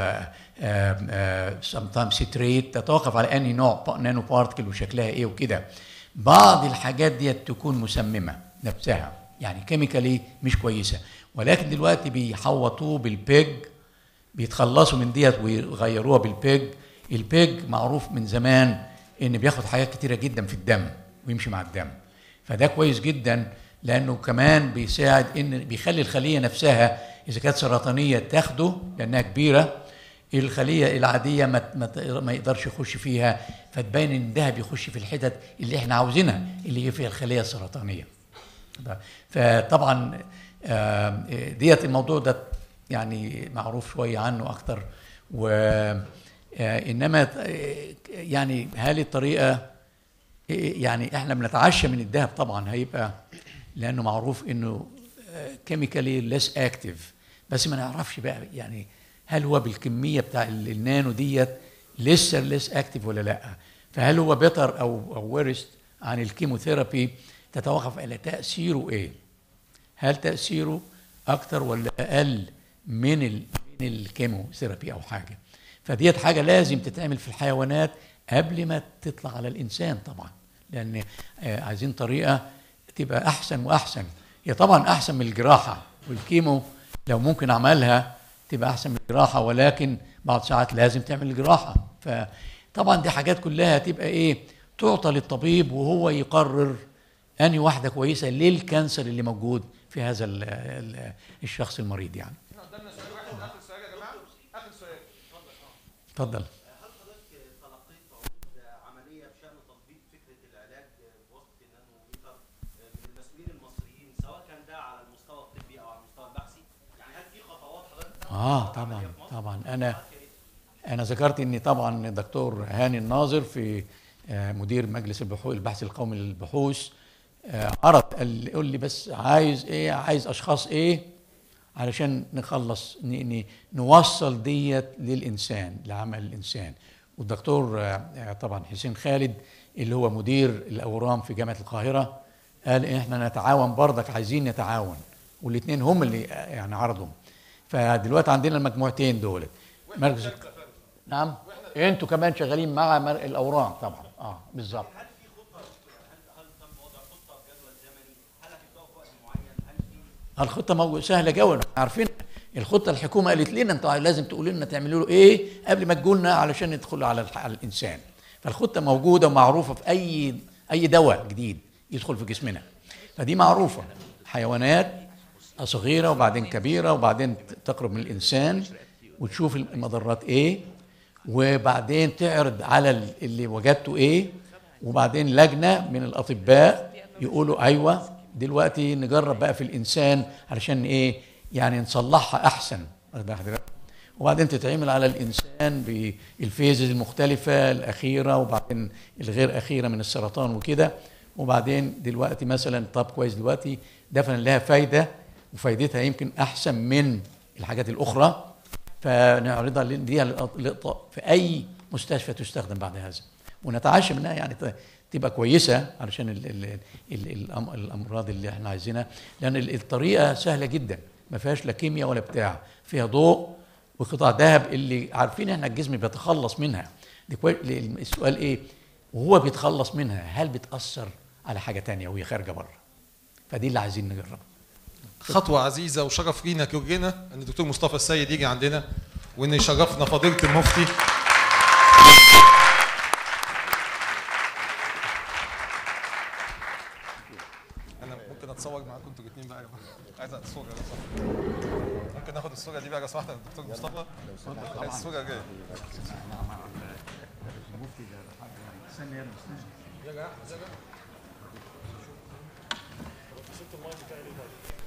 سم تايم سيتريت تتوقف على انهي نوع نانو بارتكل وشكلها ايه وكده بعض الحاجات دي تكون مسممه نفسها يعني كيميكالي مش كويسه ولكن دلوقتي بيحوطوه بالبيج بيتخلصوا من ديت ويغيروها بالبيج البيج معروف من زمان ان بياخد حاجات كتيره جدا في الدم ويمشي مع الدم فده كويس جدا لانه كمان بيساعد ان بيخلي الخليه نفسها اذا كانت سرطانيه تاخده لانها كبيره الخليه العاديه ما ما ما يقدرش يخش فيها فتبين ان الذهب يخش في الحتت اللي احنا عاوزينها اللي هي فيها الخليه السرطانيه فطبعا آه، ديت الموضوع ده يعني معروف شويه عنه اكتر و آه، انما آه، يعني هذه الطريقه يعني احنا بنتعشى من الذهب طبعا هيبقى لانه معروف انه كيميكالي ليس اكتف بس ما نعرفش بقى يعني هل هو بالكميه بتاع ال- النانو ديت لسه ليس اكتف ولا لا فهل هو بيتر او او ورست عن الكيموثيرابي تتوقف على تاثيره ايه هل تاثيره اكتر ولا اقل من ال من الكيموثيرابي او حاجه فديت حاجه لازم تتعمل في الحيوانات قبل ما تطلع على الانسان طبعا لان آه، عايزين طريقه تبقى احسن واحسن هي طبعا احسن من الجراحه والكيمو لو ممكن اعملها تبقى احسن من الجراحه ولكن بعض ساعات لازم تعمل الجراحه فطبعا دي حاجات كلها تبقى ايه تعطى للطبيب وهو يقرر انهي واحده كويسه للكانسر اللي موجود في هذا ال ال الشخص المريض يعني قدامنا سؤال واحد اخر سؤال يا جماعه اخر سؤال اتفضل عمليه بشان تطبيق فكره العلاج بواسطه النانوميتر من المسؤولين المصريين سواء كان ده على المستوى الطبي او على المستوى البحثي يعني هل في خطوات حضرتك اه طبعا طبعا انا انا ذكرت اني طبعا الدكتور هاني الناظر في آه، مدير مجلس البحوث البحث القومي للبحوث آه، عرض قال قول لي بس عايز ايه عايز اشخاص ايه علشان نخلص ن- ن- نوصل ديت للانسان لعمل الانسان والدكتور آه، آه، طبعا حسين خالد اللي هو مدير الاورام في جامعه القاهره قال احنا نتعاون برضك عايزين نتعاون والاثنين هم اللي آه، يعني عرضهم فدلوقتي عندنا المجموعتين دول مركز نعم انتوا كمان شغالين مع مر- الاورام طبعا اه بالظبط الخطه موجوده سهله جدا عارفين الخطه الحكومه قالت لنا انتوا لازم تقولوا لنا تعملوا له ايه قبل ما تجوا لنا علشان ندخل على الح- على الانسان فالخطه موجوده ومعروفه في اي اي دواء جديد يدخل في جسمنا فدي معروفه حيوانات صغيره وبعدين كبيره وبعدين تقرب من الانسان وتشوف المضرات ايه وبعدين تعرض على ال- اللي وجدته ايه وبعدين لجنه من الاطباء يقولوا ايوه دلوقتي نجرب بقى في الانسان علشان ايه يعني نصلحها احسن واخد بالك حضرتك؟ وبعدين تتعمل على الانسان بالفيزز المختلفه الاخيره وبعدين الغير اخيره من السرطان وكده وبعدين دلوقتي مثلا طب كويس دلوقتي دفن لها فايده وفايدتها يمكن احسن من الحاجات الاخرى فنعرضها لل- ليها للإعطاء في اي مستشفى تستخدم بعد هذا ونتعشى منها يعني ت- تبقى كويسه علشان ال ال ال الأم- الامراض اللي احنا عايزينها لان ال- الطريقه سهله جدا ما فيهاش لا كيمياء ولا بتاع فيها ضوء وقطع ذهب اللي عارفين احنا الجسم بيتخلص منها دي كوي- السؤال ايه وهو بيتخلص منها هل بتاثر على حاجه تانية وهي خارجه بره فدي اللي عايزين نجربها خطوة عزيزة وشرف لينا كلنا ان الدكتور مصطفى السيد يجي عندنا وان يشرفنا فضيلة المفتي انا ممكن اتصور معاكم انتوا الاثنين بقى يا جماعة. عايز الصورة لو سمحت ممكن ناخد الصورة دي بقى لو سمحت يا دكتور مصطفى عايز الصورة جاية يا جماعة يا جماعة